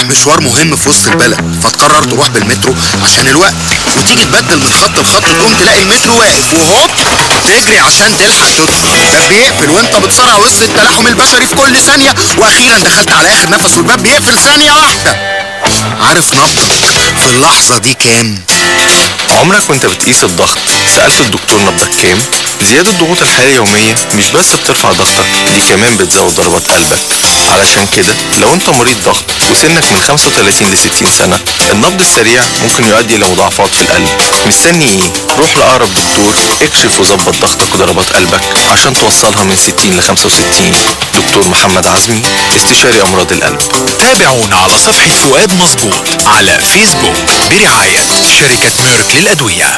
رايح مشوار مهم في وسط البلد فتقرر تروح بالمترو عشان الوقت وتيجي تبدل من خط لخط تقوم تلاقي المترو واقف وهوب تجري عشان تلحق تدخل الباب بيقفل وانت بتصارع وسط التلاحم البشري في كل ثانية واخيرا دخلت على اخر نفس والباب بيقفل ثانية واحدة عارف نبضك في اللحظة دي كام؟ عمرك وانت بتقيس الضغط سألت الدكتور نبضك كام؟ زيادة ضغوط الحياة اليومية مش بس بترفع ضغطك دي كمان بتزود ضربات قلبك علشان كده لو انت مريض ضغط وسنك من 35 ل 60 سنة النبض السريع ممكن يؤدي لمضاعفات في القلب مستني ايه؟ روح لأقرب دكتور اكشف وظبط ضغطك وضربات قلبك عشان توصلها من 60 ل 65 دكتور محمد عزمي استشاري أمراض القلب تابعونا على صفحة فؤاد مظبوط على فيسبوك برعاية شركة ميرك للأدوية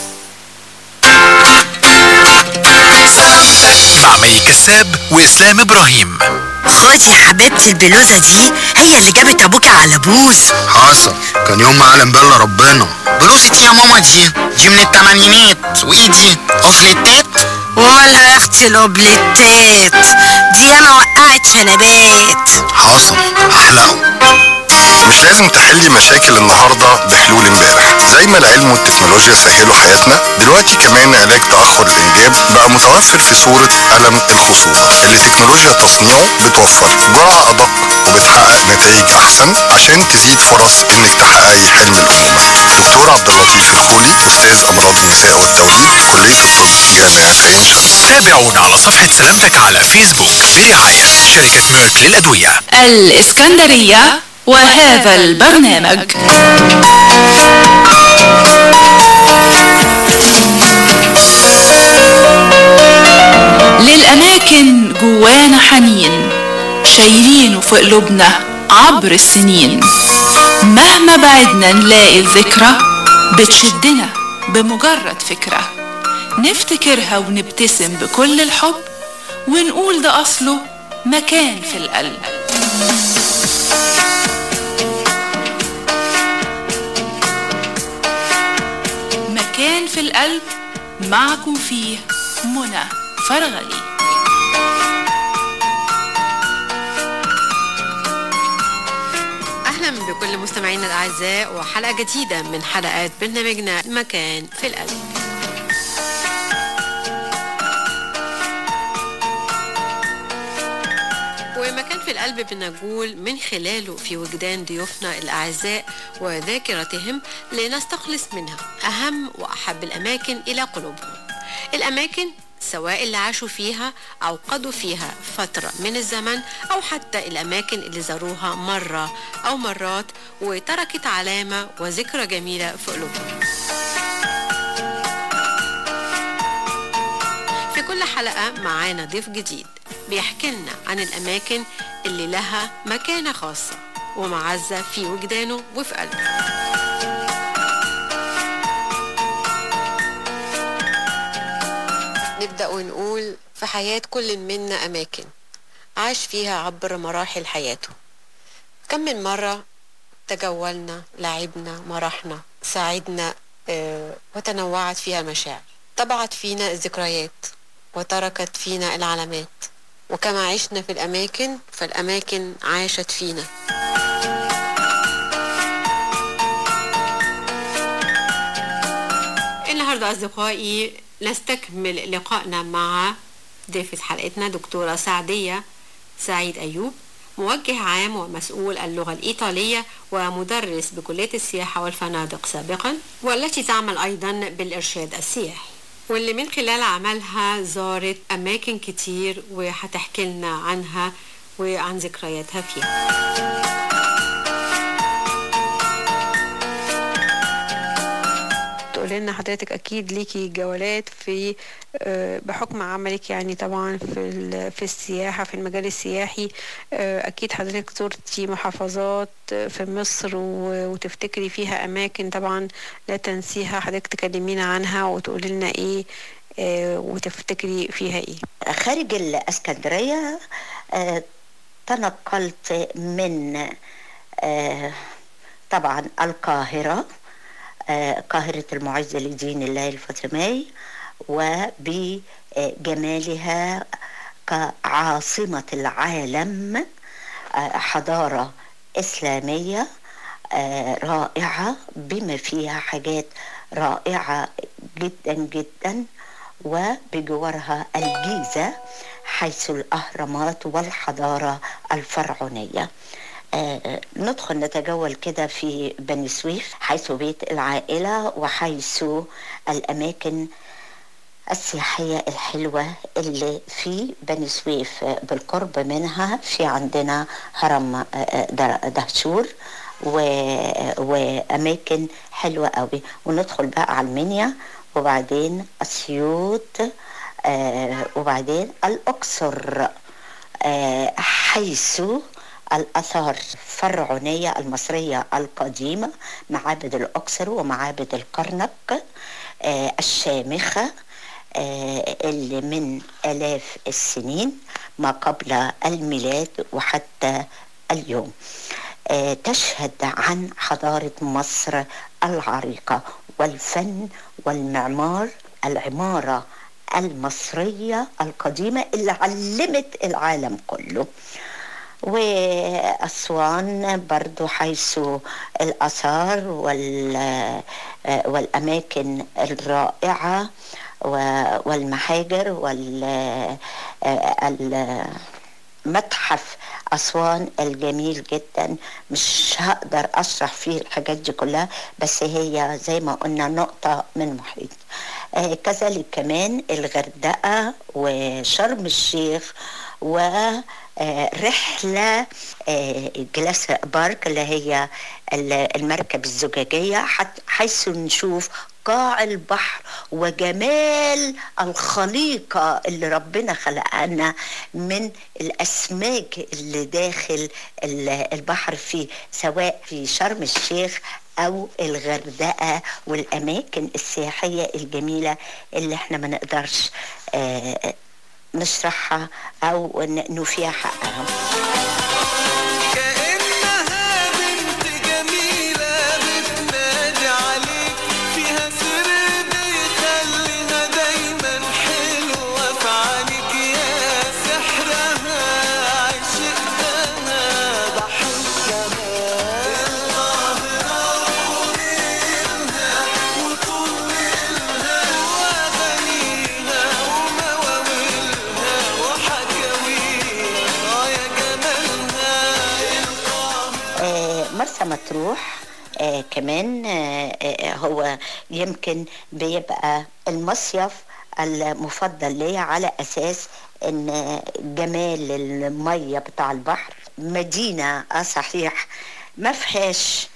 مع مي كساب وإسلام إبراهيم خدي يا حبيبتي البلوزة دي هي اللي جابت ابوكي على بوز حصل كان يوم ما اعلم بالله ربنا بلوزة ايه يا ماما دي دي من التمانينات وايه دي اوفليتات ولا يا اختي الاوبليتات دي انا وقعت شنبات حصل احلقوا مش لازم تحلي مشاكل النهارده بحلول امبارح زي ما العلم والتكنولوجيا سهلوا حياتنا دلوقتي كمان علاج تاخر الانجاب بقى متوفر في صوره الم الخصوبه اللي تكنولوجيا تصنيعه بتوفر جرعه ادق وبتحقق نتائج احسن عشان تزيد فرص انك تحققي حلم الامومه دكتور عبد اللطيف الخولي استاذ امراض النساء والتوليد كليه الطب جامعه عين شمس تابعونا على صفحة سلامتك على فيسبوك برعاية شركة ميرك للأدوية الإسكندرية وهذا البرنامج للأماكن جوانا حنين شايلينه في قلوبنا عبر السنين مهما بعدنا نلاقي الذكرى بتشدنا بمجرد فكرة نفتكرها ونبتسم بكل الحب ونقول ده أصله مكان في القلب مكان في القلب معكم فيه منى فرغلي اهلا بكل مستمعينا الاعزاء وحلقه جديده من حلقات برنامجنا مكان في القلب ومكان في القلب بنقول من خلاله في وجدان ضيوفنا الأعزاء وذاكرتهم لنستخلص منها أهم وأحب الأماكن إلى قلوبهم الأماكن سواء اللي عاشوا فيها أو قضوا فيها فترة من الزمن أو حتى الأماكن اللي زاروها مرة أو مرات وتركت علامة وذكرى جميلة في قلوبهم في كل حلقة معانا ضيف جديد بيحكي لنا عن الأماكن اللي لها مكانة خاصة ومعزة في وجدانه وفي قلبه نبدأ ونقول في حياة كل منا أماكن عاش فيها عبر مراحل حياته كم من مرة تجولنا لعبنا مرحنا ساعدنا آه، وتنوعت فيها المشاعر طبعت فينا الذكريات وتركت فينا العلامات وكما عشنا في الأماكن فالأماكن عاشت فينا النهاردة أصدقائي نستكمل لقائنا مع ضيفة حلقتنا دكتورة سعدية سعيد أيوب موجه عام ومسؤول اللغة الإيطالية ومدرس بكلية السياحة والفنادق سابقا والتي تعمل أيضا بالإرشاد السياحي واللي من خلال عملها زارت أماكن كتير وهتحكي لنا عنها وعن ذكرياتها فيها تقول لنا حضرتك اكيد ليكي جولات في آه، بحكم عملك يعني طبعا في ال- في السياحه في المجال السياحي آه، اكيد حضرتك زرتي محافظات آه، في مصر و- وتفتكري فيها اماكن طبعا لا تنسيها حضرتك تكلمينا عنها وتقولي لنا ايه آه، وتفتكري فيها ايه خارج الاسكندرية آه، تنقلت من آه، طبعا القاهرة آه، قاهرة المعز لدين الله الفاطمي وبجمالها كعاصمة العالم آه، حضارة إسلامية آه، رائعة بما فيها حاجات رائعة جدا جدا وبجوارها الجيزة حيث الأهرامات والحضارة الفرعونية آه، ندخل نتجول كده في بني سويف حيث بيت العائلة وحيث الأماكن السياحية الحلوة اللي في بني سويف بالقرب منها في عندنا هرم آه، آه، در- دهشور و- وأماكن حلوة قوي وندخل بقى على المنيا وبعدين أسيوط آه، وبعدين الأقصر آه، حيث الآثار الفرعونية المصرية القديمة معابد الأقصر ومعابد الكرنك آه، الشامخة آه، اللي من آلاف السنين ما قبل الميلاد وحتى اليوم آه، تشهد عن حضارة مصر العريقة والفن والمعمار العمارة المصرية القديمة اللي علمت العالم كله وأسوان برضو حيث الآثار وال آه، والأماكن الرائعة و- والمحاجر وال آه، ال- متحف أسوان الجميل جدا مش هقدر أشرح فيه الحاجات دي كلها بس هي زي ما قلنا نقطة من محيط آه كذلك كمان الغردقة وشرم الشيخ ورحلة جلاس بارك اللي هي ال- المركب الزجاجية حت- حيث نشوف قاع البحر وجمال الخليقة اللي ربنا خلقنا من الأسماك اللي داخل ال- البحر في سواء في شرم الشيخ أو الغردقة والأماكن السياحية الجميلة اللي احنا ما نقدرش آه، نشرحها أو ن- نوفيها حقها كأنها بنت جميلة بتنادي عليك فيها سر بيخليها دايما حلوة في عينيك يا سحرها عشقتها بحبها القاهرة ونيلها وطولها وأغانيها ومواويلها وحكاويها آه يا جمالها آه، مرسى مطروح آه كمان آه آه هو يمكن بيبقى المصيف المفضل ليا على اساس ان جمال الميه بتاع البحر مدينه اه صحيح ما فيهاش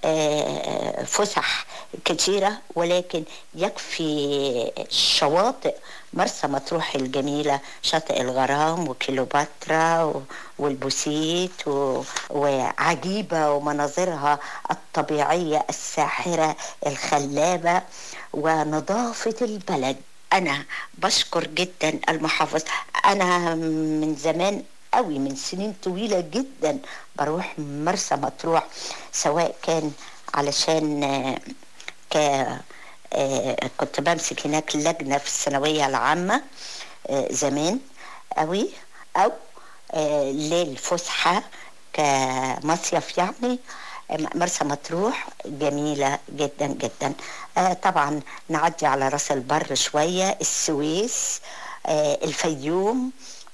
آه، فسح كتيرة ولكن يكفي شواطئ مرسى مطروح الجميلة شاطئ الغرام وكيلوباترا و- والبوسيت و- وعجيبة ومناظرها الطبيعية الساحرة الخلابة ونظافة البلد أنا بشكر جدا المحافظ أنا من زمان قوي من سنين طويلة جدا بروح مرسى مطروح سواء كان علشان آه، ك آه، كنت بمسك هناك لجنة في الثانوية العامة آه، زمان قوي أو آه، للفسحة كمصيف يعني آه، مرسى مطروح جميلة جدا جدا آه، طبعا نعدي على راس البر شوية السويس آه، الفيوم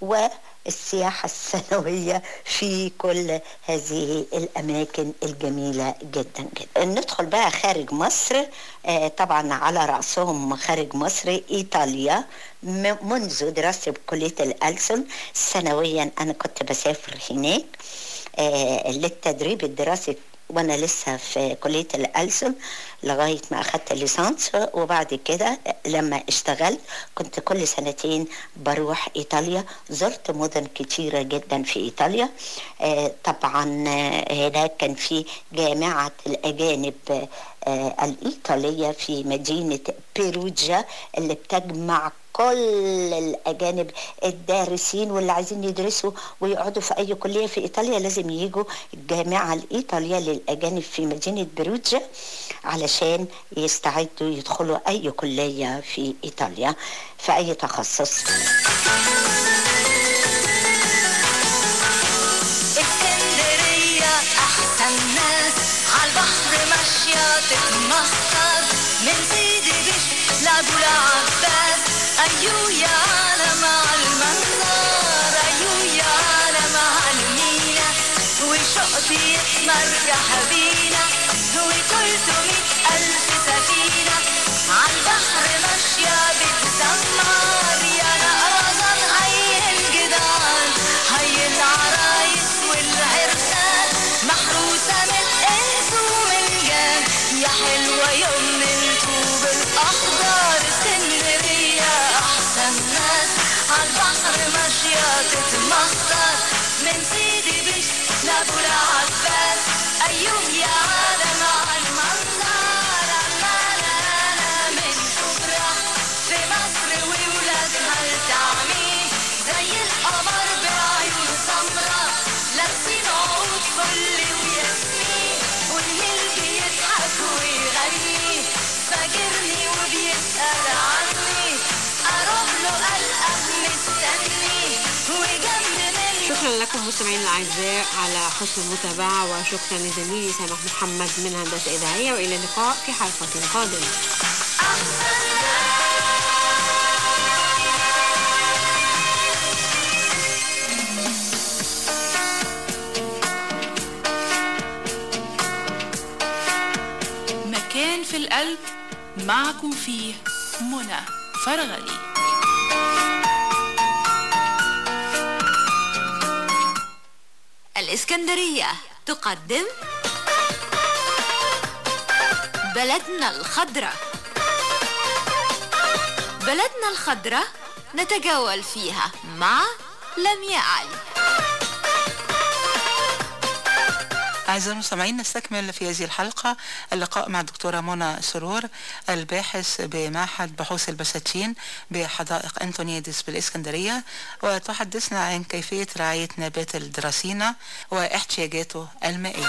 والسياحة السنوية في كل هذه الأماكن الجميلة جدا جدا ندخل بقى خارج مصر آه، طبعا على رأسهم خارج مصر إيطاليا م- منذ دراستي بكلية الألسن سنويا أنا كنت بسافر هناك آه، للتدريب الدراسي وانا لسه في كليه الألسن لغايه ما اخدت الليسانس وبعد كده لما اشتغلت كنت كل سنتين بروح ايطاليا زرت مدن كتيره جدا في ايطاليا آه، طبعا آه، هناك كان في جامعه الاجانب آه، الايطاليه في مدينه بيروجيا اللي بتجمع كل الاجانب الدارسين واللي عايزين يدرسوا ويقعدوا في اي كليه في ايطاليا لازم يجوا الجامعه الايطاليه للاجانب في مدينه بروجيا علشان يستعدوا يدخلوا اي كليه في ايطاليا في اي تخصص اسكندرية أحسن ناس عالبحر تتمخضر من سيدي بش لابو العباس أيو يا عالم على المنظر أيو يا عالم على المينا وشوقتي يتمرجح بينا وتلتمية ألف سفينة عالبحر ماشية بتزمر يا نقرزان هي الجدعان هي العرايس والعرسان محروسة من الإنس ومن جان يا حلوة يوم من طوب الأخضر اسكندرية أحسن ناس عالبحر ماشية تتمخضر من سيدي بش لأبو العباس أيوه يا عالم عالمنظر عمالة من شبرا في مصر وولادها التعميم زي القمر بعيون سمرا لابسين عود فل وياسمين والنيل بيضحك ويغني فاكرني وبيسأل عني أروح له ألقى مستني وجنب منه شكرا لكم مستمعينا الاعزاء على حسن المتابعه وشكرا لزميلي سامح محمد من هندسه اذاعيه والى اللقاء في حلقه قادمه مكان في القلب معكم فيه منى فرغلي الإسكندرية تقدم بلدنا الخضرة بلدنا الخضرة نتجول فيها مع لمياء علي أعزائي المستمعين نستكمل في هذه الحلقة اللقاء مع الدكتورة منى سرور الباحث بمعهد بحوث البساتين بحدائق أنتونيادس بالإسكندرية وتحدثنا عن كيفية رعاية نبات الدراسينا واحتياجاته المائية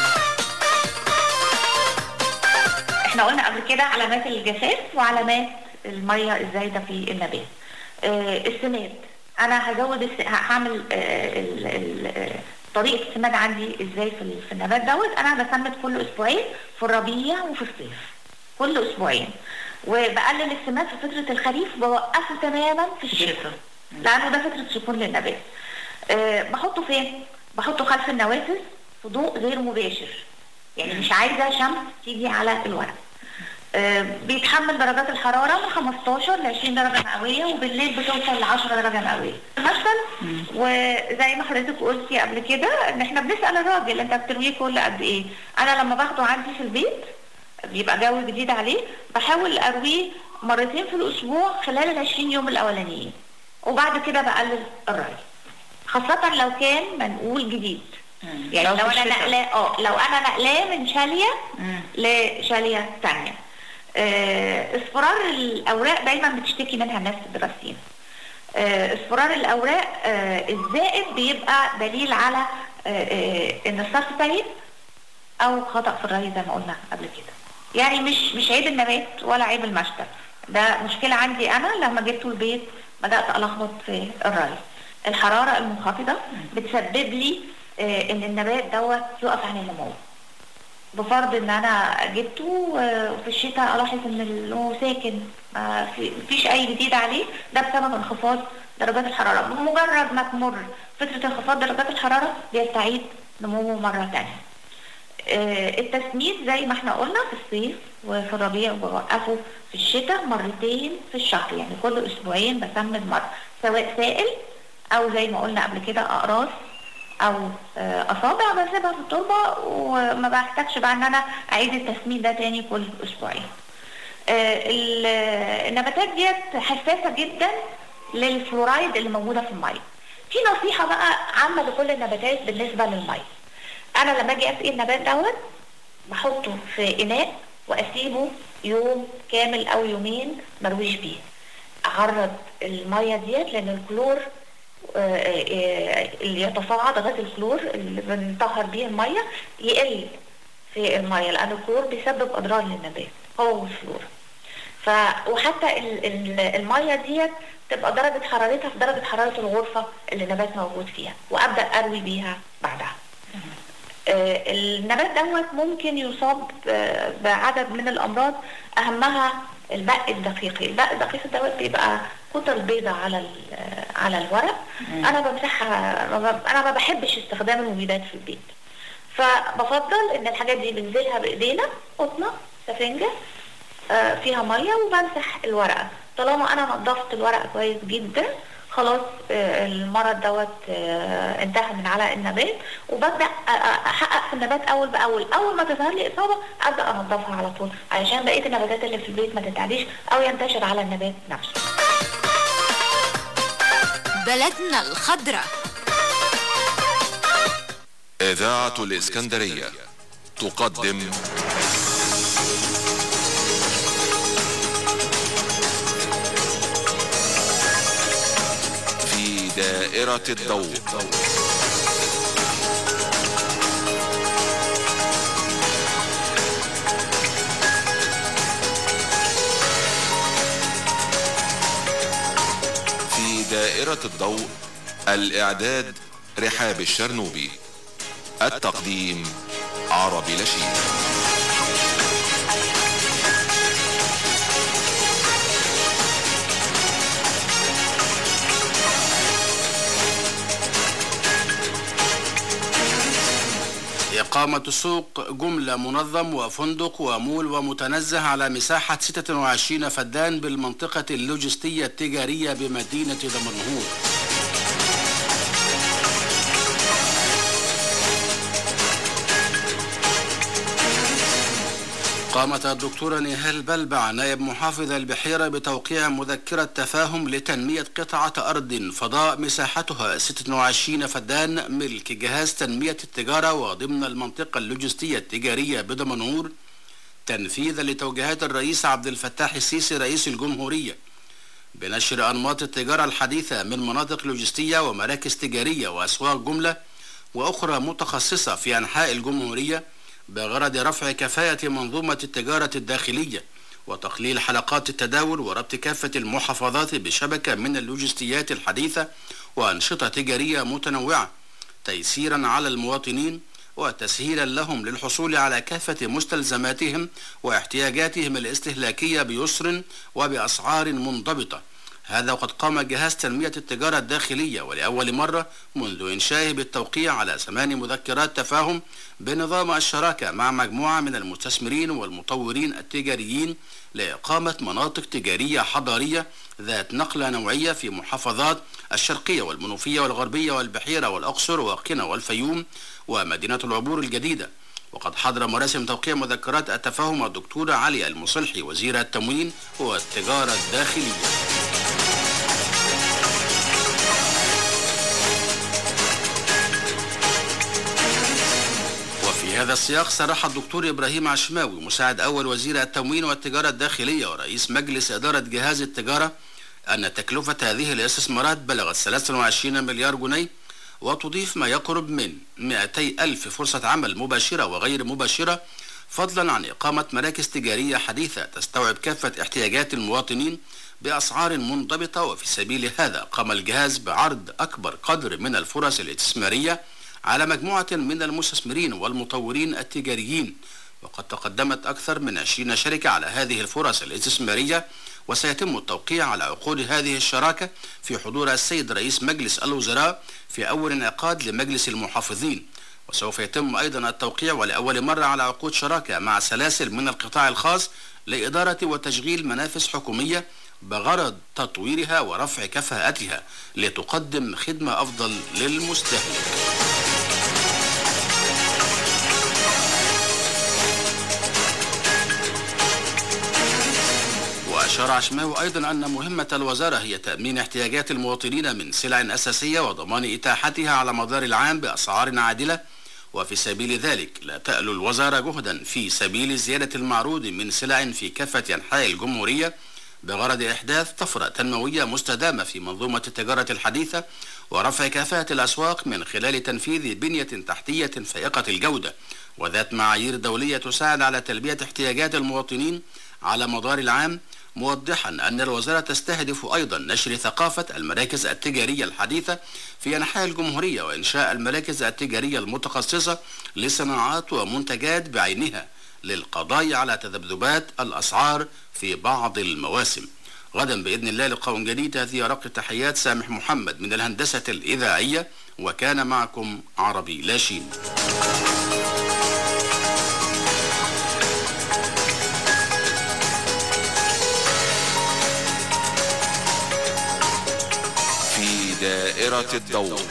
احنا قلنا قبل كده علامات الجفاف وعلامات الميه الزايده في النبات آه السماد انا هزود الس... هعمل آه ال... ال... آه، طريقه السماد عندي ازاي في, ال... في النبات دوت انا بسمد كل اسبوعين في الربيع وفي الصيف كل اسبوعين وبقلل السماد في فتره الخريف بوقفه تماما في الشتاء لانه ده فتره سكون للنبات أه بحطه فين بحطه خلف النوافذ في ضوء غير مباشر يعني مش عايزه شمس تيجي على الورق آه، بيتحمل درجات الحرارة من 15 ل 20 درجة مئوية وبالليل بتوصل ل 10 درجة مئوية مثلا وزي ما حضرتك قلتي قبل كده ان احنا بنسأل الراجل انت بترويه كل قد ايه انا لما باخده عندي في البيت بيبقى جو جديد عليه بحاول ارويه مرتين في الاسبوع خلال ال 20 يوم الاولانيين وبعد كده بقلل الري خاصة لو كان منقول جديد يعني لو لو, في انا الشتاء. نقلاه اه لو انا نقلاه من شاليه لشاليه ثانيه آه، اصفرار الاوراق دايما بتشتكي منها الناس الدراسيين آه، اصفرار الاوراق آه، الزائد بيبقى دليل على آه، آه، ان الصرف سيء او خطا في الري زي ما قلنا قبل كده يعني مش مش عيب النبات ولا عيب المشتل ده مشكله عندي انا لما جبته البيت بدات الخبط في الري الحراره المنخفضه بتسبب لي آه، ان النبات دوت يقف عن النمو بفرض ان انا جبته آه، وفي الشتاء الاحظ ان هو ساكن ما في- مفيش اي جديد عليه ده بسبب انخفاض درجات الحراره بمجرد ما تمر فتره انخفاض درجات الحراره بيستعيد نموه مره تانية آه، التسميد زي ما احنا قلنا في الصيف وفي الربيع وبوقفه في الشتاء مرتين في الشهر يعني كل اسبوعين بسمد مره سواء سائل او زي ما قلنا قبل كده اقراص او آه، اصابع بسيبها في التربه وما بحتاجش بقى ان انا اعيد التسميد ده تاني كل اسبوعين آه، ال- النباتات ديت حساسه جدا للفلورايد اللي موجوده في الميه في نصيحه بقى عامه لكل النباتات بالنسبه للميه انا لما اجي اسقي النبات دوت بحطه في اناء واسيبه يوم كامل او يومين مرويش بيه اعرض الميه ديت لان الكلور آه، آه، اللي يتصاعد غاز الكلور اللي بنطهر بيه الميه يقل في الميه لان الكلور بيسبب اضرار للنبات هو والفلور ف وحتى ال- ال- الميه ديت تبقى درجه حرارتها في درجه حراره الغرفه اللي النبات موجود فيها وابدا اروي بيها بعدها آه، النبات دوت ممكن يصاب آه، بعدد من الامراض اهمها البق الدقيقي البق الدقيقي دوت بيبقى كتل بيضة على ال- آه، على الورق مم. انا بمسحها ما ب- انا ما بحبش استخدام المبيدات في البيت فبفضل ان الحاجات دي بنزلها بايدينا قطنه سفنجه آه، فيها ميه وبمسح الورقه طالما انا نظفت الورقه كويس جدا خلاص آه، المرض دوت آه، انتهى من على النبات وببدا أ- أ- احقق في النبات اول باول اول ما تظهر لي اصابه ابدا انضفها على طول علشان بقيه النباتات اللي في البيت ما تتعديش او ينتشر على النبات نفسه بلدنا الخضراء إذاعة الإسكندرية تقدم في دائرة الضوء في دائرة الضوء الإعداد رحاب الشرنوبي التقديم عربي لشيد إقامة السوق جملة منظم وفندق ومول ومتنزه على مساحة 26 فدان بالمنطقة اللوجستية التجارية بمدينة دمنهور قامت الدكتورة نهال بلبع نائب محافظ البحيرة بتوقيع مذكرة تفاهم لتنمية قطعة أرض فضاء مساحتها 26 فدان ملك جهاز تنمية التجارة وضمن المنطقة اللوجستية التجارية بدمنهور تنفيذا لتوجيهات الرئيس عبد الفتاح السيسي رئيس الجمهورية بنشر أنماط التجارة الحديثة من مناطق لوجستية ومراكز تجارية وأسواق جملة وأخرى متخصصة في أنحاء الجمهورية بغرض رفع كفاءة منظومة التجارة الداخلية وتقليل حلقات التداول وربط كافة المحافظات بشبكة من اللوجستيات الحديثة وأنشطة تجارية متنوعة تيسيرا على المواطنين وتسهيلا لهم للحصول على كافة مستلزماتهم واحتياجاتهم الاستهلاكية بيسر وبأسعار منضبطة هذا وقد قام جهاز تنمية التجارة الداخلية ولأول مرة منذ إنشائه بالتوقيع على ثمان مذكرات تفاهم بنظام الشراكة مع مجموعة من المستثمرين والمطورين التجاريين لإقامة مناطق تجارية حضارية ذات نقلة نوعية في محافظات الشرقية والمنوفية والغربية والبحيرة والأقصر وقنا والفيوم ومدينة العبور الجديدة وقد حضر مراسم توقيع مذكرات التفاهم الدكتور علي المصلحي وزير التموين والتجارة الداخلية وفي هذا السياق صرح الدكتور إبراهيم عشماوي مساعد أول وزير التموين والتجارة الداخلية ورئيس مجلس إدارة جهاز التجارة أن تكلفة هذه الاستثمارات بلغت 23 مليار جنيه وتضيف ما يقرب من 200 ألف فرصة عمل مباشرة وغير مباشرة فضلا عن إقامة مراكز تجارية حديثة تستوعب كافة احتياجات المواطنين بأسعار منضبطة وفي سبيل هذا قام الجهاز بعرض أكبر قدر من الفرص الاستثمارية على مجموعة من المستثمرين والمطورين التجاريين وقد تقدمت أكثر من 20 شركة على هذه الفرص الاستثمارية وسيتم التوقيع على عقود هذه الشراكة في حضور السيد رئيس مجلس الوزراء في أول انعقاد لمجلس المحافظين وسوف يتم أيضا التوقيع ولأول مرة على عقود شراكة مع سلاسل من القطاع الخاص لإدارة وتشغيل منافذ حكومية بغرض تطويرها ورفع كفاءتها لتقدم خدمة أفضل للمستهلك وأشار عشماوي أيضا أن مهمة الوزارة هي تأمين احتياجات المواطنين من سلع أساسية وضمان إتاحتها على مدار العام بأسعار عادلة وفي سبيل ذلك لا تألو الوزارة جهدا في سبيل زيادة المعروض من سلع في كافة أنحاء الجمهورية بغرض إحداث طفرة تنموية مستدامة في منظومة التجارة الحديثة ورفع كفاءة الأسواق من خلال تنفيذ بنية تحتية فائقة الجودة وذات معايير دولية تساعد على تلبية احتياجات المواطنين على مدار العام موضحا أن الوزارة تستهدف أيضا نشر ثقافة المراكز التجارية الحديثة في أنحاء الجمهورية وإنشاء المراكز التجارية المتخصصة لصناعات ومنتجات بعينها للقضاء على تذبذبات الأسعار في بعض المواسم غدا بإذن الله لقاء جديد هذه رق تحيات سامح محمد من الهندسة الإذاعية وكان معكم عربي لاشين في دائرة الضوء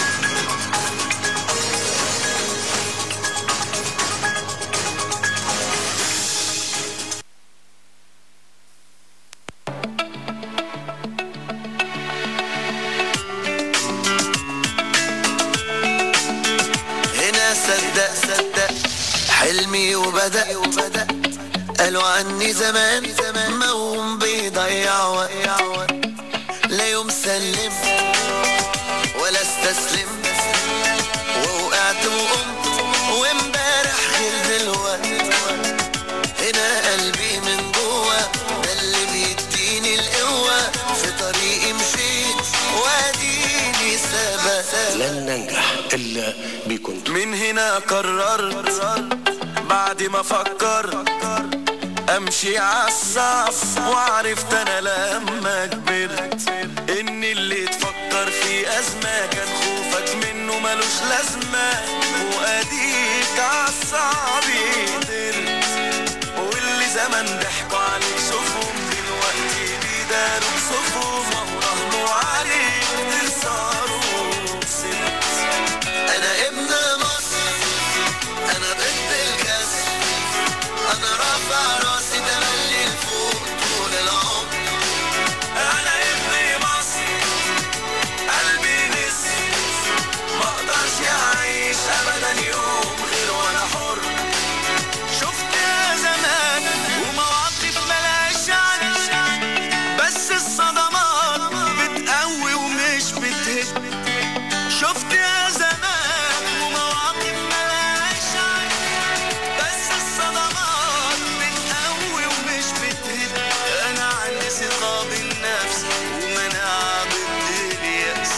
هنا صدق صدق حلمي وبدأ وبدأ قالوا عني زمان زمان موهوم بيضيع وقت لا يوم سلم ولا استسلم ووقعت وقمت وامبارح غير دلوقت هنا قلبي من جوه ده اللي بيديني القوة في طريقي مشيت واديني سبق لن ننجح إلا بكنت من هنا قررت بعد ما فكرت امشي عالصف وعرفت انا لما كبرت ان اللي تفكر في ازمة كان خوفك منه ملوش لازمة واديك عالصعب قدرت واللي زمان ضحكوا عليك شوفهم دلوقتي بيداروا بصفهم وراهنوا عليك تخسروا وكسبت انا ابن مصر انا ضد الكسر انا رافع راسي تملي لفوق طول العمر انا ابن مصر قلبي نسر ما اقدرش اعيش ابدا يوم غير وانا حر شفت يا زمان ومواقف ملهاش عن بس الصدمات بتقوي ومش بتهد شفت يا زمان ومواقف ملهاش عن بس الصدمات بتقوي ومش بتهد انا عندي ثقة بالنفس ومناعة ضد اليأس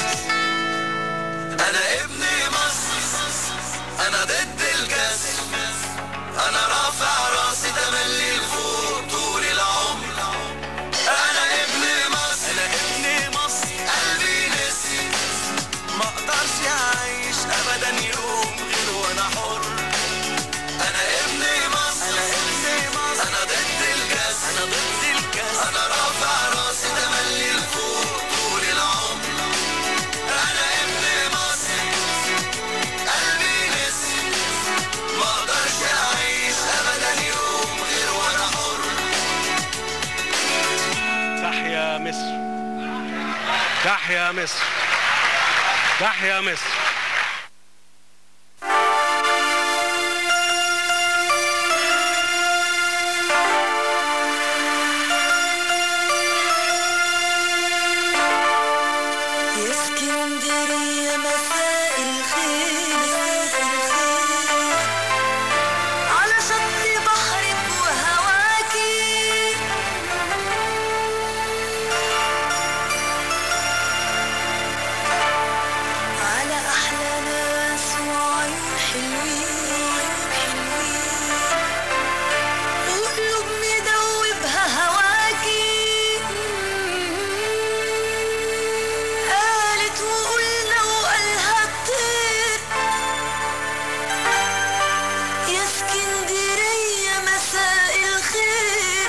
انا ابن مصر انا ضد الكسر انا رافع راسي تملي لفوق طول العمر انا ابن مصر انا ابن مصر قلبي نسي ما اقدرش اعيش ابدا يوم غير وانا حر انا ابن مصر انا ابن مصر انا ضد الكاس انا ضد الكاس انا رافع راسي تملي لفوق طول العمر انا ابن مصر قلبي نسي ما اقدرش اعيش ابدا يوم غير وانا حر تحيا مصر تحيا مصر تحيا مصر يا اسكندرية مساء الخير على شط بحرك وهواكي على أحلى ناس وعيون حلوين وقلوب مدوبها هواكي قالت وقلنا وقالها الطير يا اسكندرية مساء الخير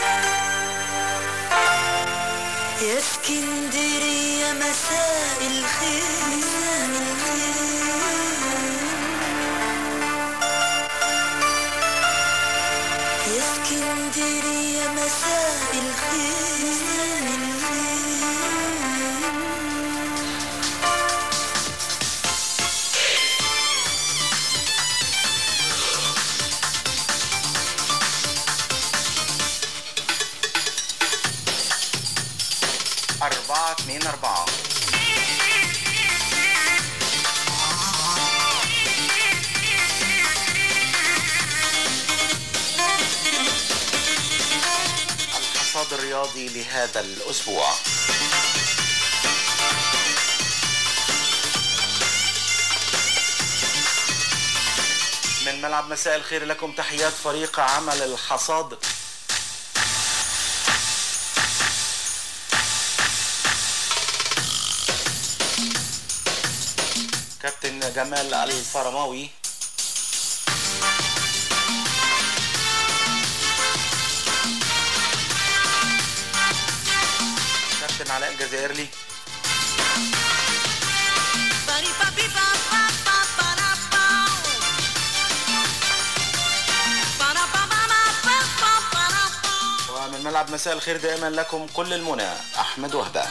يا اسكندرية مساء الخير يا اسكندرية مساء الخير أربعة اتنين أربعة الحصاد الرياضي لهذا الأسبوع من ملعب مساء الخير لكم تحيات فريق عمل الحصاد كابتن جمال الفرماوي كابتن علاء الجزائري ومن ملعب مساء الخير دائما لكم كل المنى احمد وهبه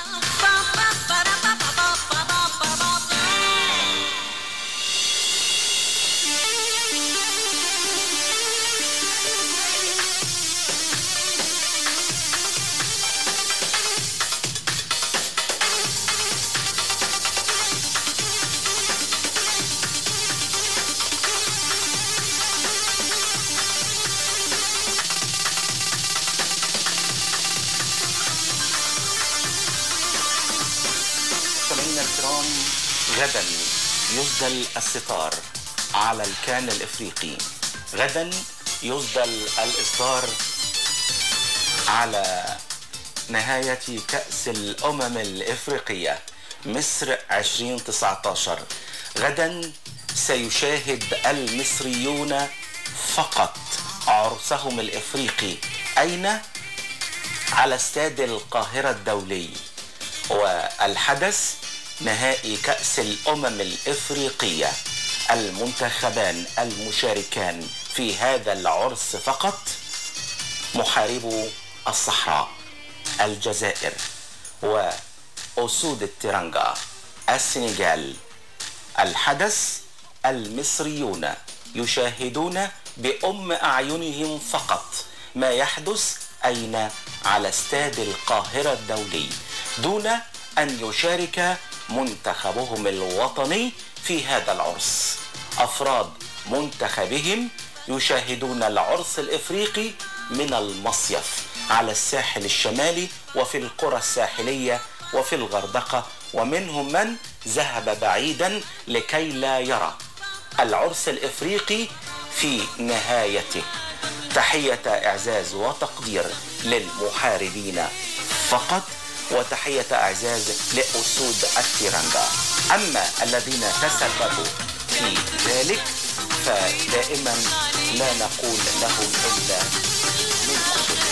مستمعينا الكرام غدا يسدل الستار على الكان الافريقي غدا يسدل الاصدار على نهاية كأس الأمم الإفريقية مصر 2019 غدا سيشاهد المصريون فقط عرسهم الإفريقي أين؟ على استاد القاهرة الدولي والحدث نهائي كأس الأمم الإفريقية المنتخبان المشاركان في هذا العرس فقط محاربو الصحراء الجزائر وأسود الترنجا السنغال الحدث المصريون يشاهدون بأم أعينهم فقط ما يحدث أين على استاد القاهرة الدولي دون أن يشارك منتخبهم الوطني في هذا العرس أفراد منتخبهم يشاهدون العرس الإفريقي من المصيف على الساحل الشمالي وفي القرى الساحلية وفي الغردقة ومنهم من ذهب بعيدا لكي لا يرى العرس الإفريقي في نهايته تحية إعزاز وتقدير للمحاربين فقط وتحية إعزاز لأسود التيرانجا أما الذين تسببوا في ذلك فدائما لا نقول لهم إلا من كتب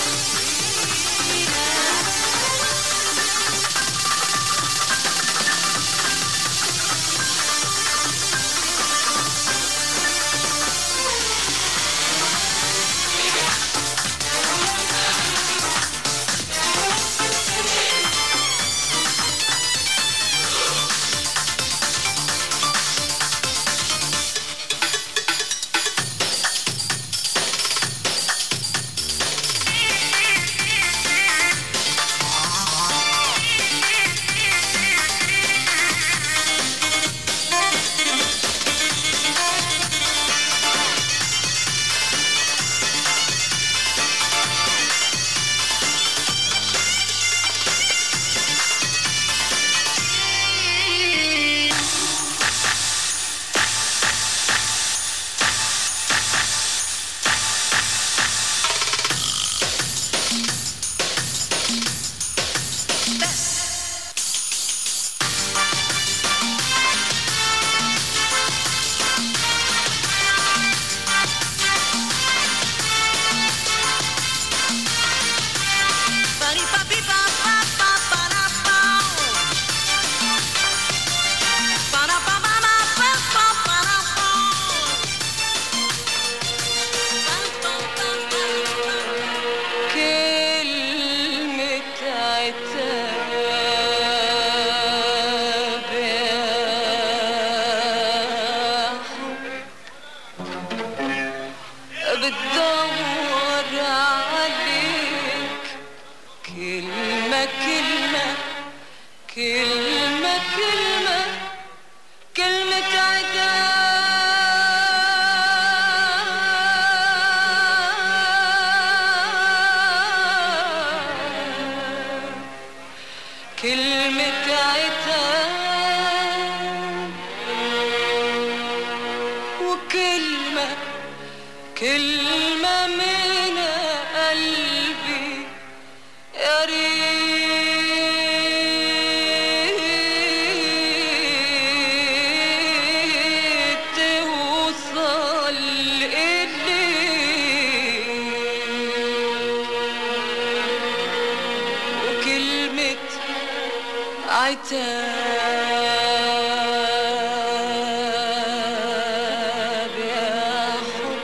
عتاب يا حب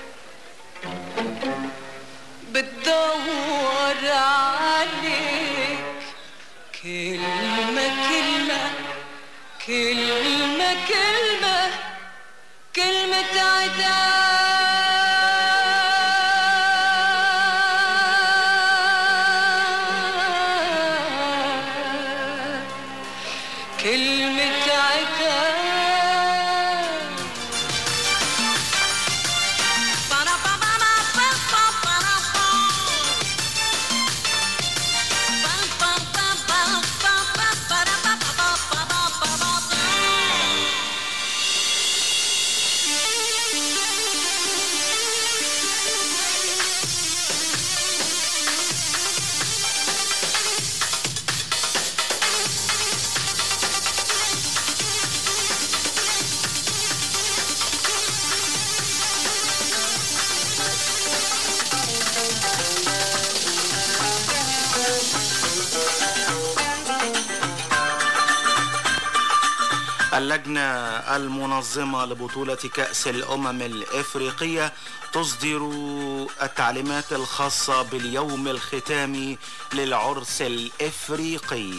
بتدور عليك كلمة كلمة كلمة كلمة كلمة عتاب كلمة عتاب اللجنة المنظمة لبطولة كأس الأمم الإفريقية تصدر التعليمات الخاصة باليوم الختامي للعرس الإفريقي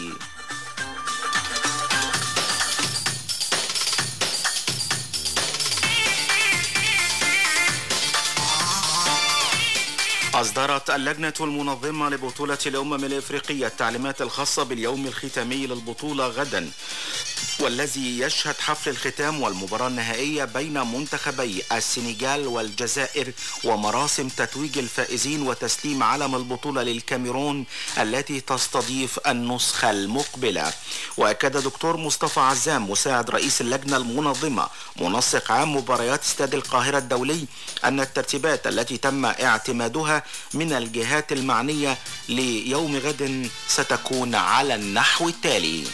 أصدرت اللجنة المنظمة لبطولة الأمم الإفريقية التعليمات الخاصة باليوم الختامي للبطولة غدا والذي يشهد حفل الختام والمباراة النهائية بين منتخبي السنغال والجزائر ومراسم تتويج الفائزين وتسليم علم البطولة للكاميرون التي تستضيف النسخة المقبلة وأكد دكتور مصطفى عزام مساعد رئيس اللجنة المنظمة منسق عام مباريات استاد القاهرة الدولي أن الترتيبات التي تم اعتمادها من الجهات المعنية ليوم غد ستكون على النحو التالي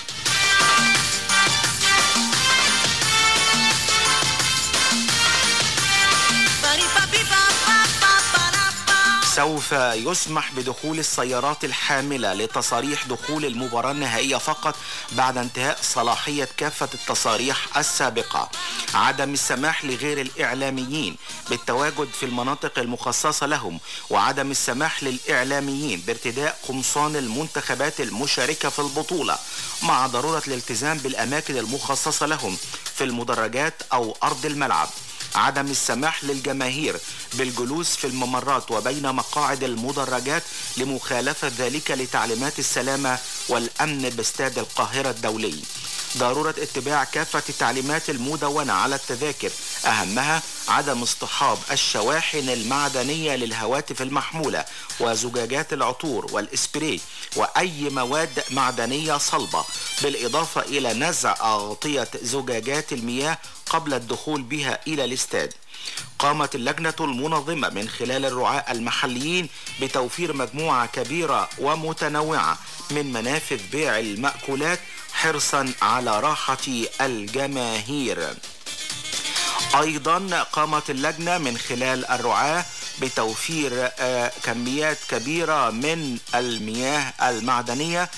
سوف يسمح بدخول السيارات الحاملة لتصاريح دخول المباراة النهائية فقط بعد انتهاء صلاحية كافة التصاريح السابقة عدم السماح لغير الإعلاميين بالتواجد في المناطق المخصصة لهم وعدم السماح للإعلاميين بارتداء قمصان المنتخبات المشاركة في البطولة مع ضرورة الالتزام بالأماكن المخصصة لهم في المدرجات أو أرض الملعب عدم السماح للجماهير بالجلوس في الممرات وبين مقاعد المدرجات لمخالفة ذلك لتعليمات السلامة والأمن باستاد القاهرة الدولي ضرورة اتباع كافة التعليمات المدونة على التذاكر أهمها عدم اصطحاب الشواحن المعدنية للهواتف المحمولة وزجاجات العطور والإسبري وأي مواد معدنية صلبة بالإضافة إلى نزع أغطية زجاجات المياه قبل الدخول بها إلى الاستاد قامت اللجنة المنظمة من خلال الرعاة المحليين بتوفير مجموعة كبيرة ومتنوعة من منافذ بيع المأكولات حرصا على راحة الجماهير أيضا قامت اللجنة من خلال الرعاة بتوفير آه، كميات كبيرة من المياه المعدنية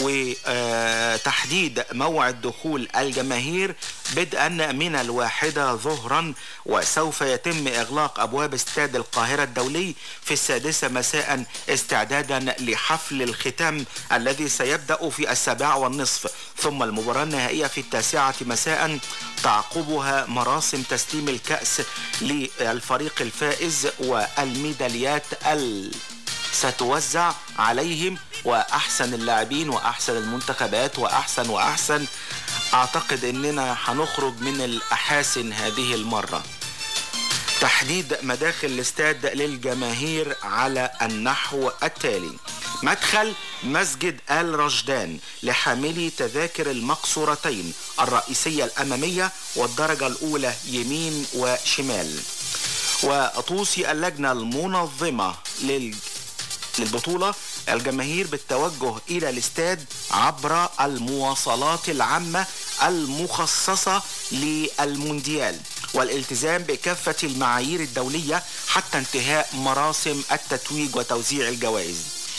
وتحديد موعد دخول الجماهير بدءا من الواحدة ظهرا وسوف يتم إغلاق أبواب استاد القاهرة الدولي في السادسة مساء استعدادا لحفل الختام الذي سيبدأ في السابعة والنصف ثم المباراة النهائية في التاسعة مساء تعقبها مراسم تسليم الكأس للفريق الفائز والميداليات ال ستوزع عليهم واحسن اللاعبين واحسن المنتخبات واحسن واحسن اعتقد اننا هنخرج من الاحاسن هذه المره تحديد مداخل الاستاد للجماهير على النحو التالي مدخل مسجد آل رشدان لحاملي تذاكر المقصورتين الرئيسية الأمامية والدرجة الأولى يمين وشمال وتوصي اللجنة المنظمة لل للبطولة الجماهير بالتوجه إلى الاستاد عبر المواصلات العامة المخصصة للمونديال والالتزام بكافة المعايير الدولية حتى انتهاء مراسم التتويج وتوزيع الجوائز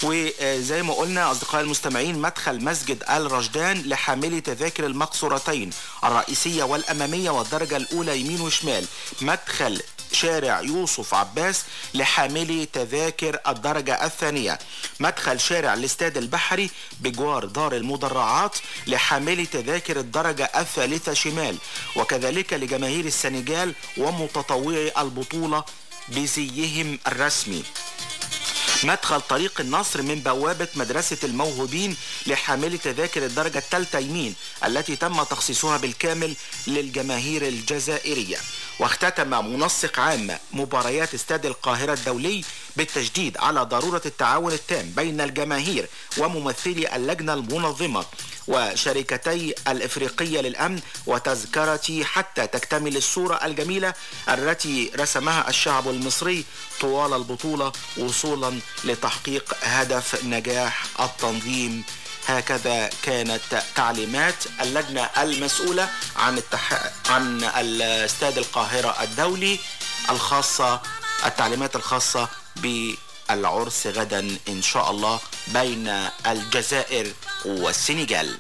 وزي ما قلنا أصدقائي المستمعين مدخل مسجد آل رشدان لحاملي تذاكر المقصورتين الرئيسية والأمامية والدرجة الأولى يمين وشمال مدخل شارع يوسف عباس لحاملي تذاكر الدرجة الثانية مدخل شارع الاستاد البحري بجوار دار المدرعات لحاملي تذاكر الدرجة الثالثة شمال وكذلك لجماهير السنغال ومتطوعي البطولة بزيهم الرسمي مدخل طريق النصر من بوابة مدرسة الموهوبين لحاملي تذاكر الدرجة الثالثة يمين التي تم تخصيصها بالكامل للجماهير الجزائرية واختتم منسق عام مباريات استاد القاهرة الدولي بالتشديد على ضرورة التعاون التام بين الجماهير وممثلي اللجنة المنظمة وشركتي الإفريقية للأمن وتذكرة حتى تكتمل الصورة الجميلة التي رسمها الشعب المصري طوال البطولة وصولا لتحقيق هدف نجاح التنظيم هكذا كانت تعليمات اللجنة المسؤولة عن التح... عن الاستاد القاهرة الدولي الخاصة التعليمات الخاصة بالعرس غدا إن شاء الله بين الجزائر والسنغال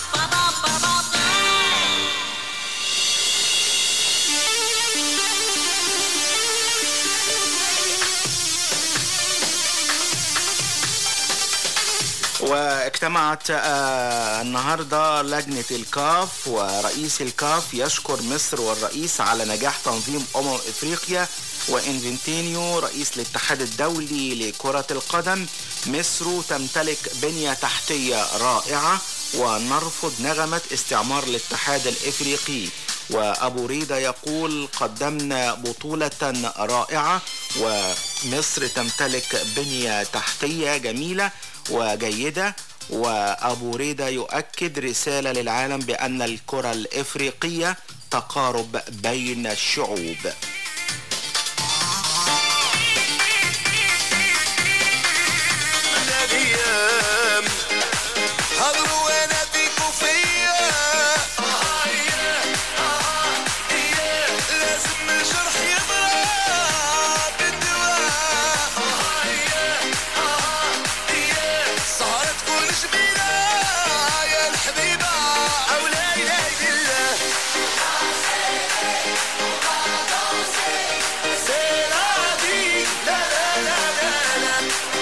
واجتمعت آه، النهارده لجنه الكاف ورئيس الكاف يشكر مصر والرئيس على نجاح تنظيم امم افريقيا وانفنتينيو رئيس الاتحاد الدولي لكره القدم مصر تمتلك بنيه تحتيه رائعه ونرفض نغمه استعمار الاتحاد الافريقي وابو ريده يقول قدمنا بطوله رائعه ومصر تمتلك بنيه تحتيه جميله وجيدة وأبو ريدة يؤكد رسالة للعالم بأن الكرة الإفريقية تقارب بين الشعوب الايام هضروا وانا فيكوا فيا لازم الجرح يضرب بالدواء سهرة تكون جميلة يا الحبيبة أو لا إله إلا C'est la vie, la la la la la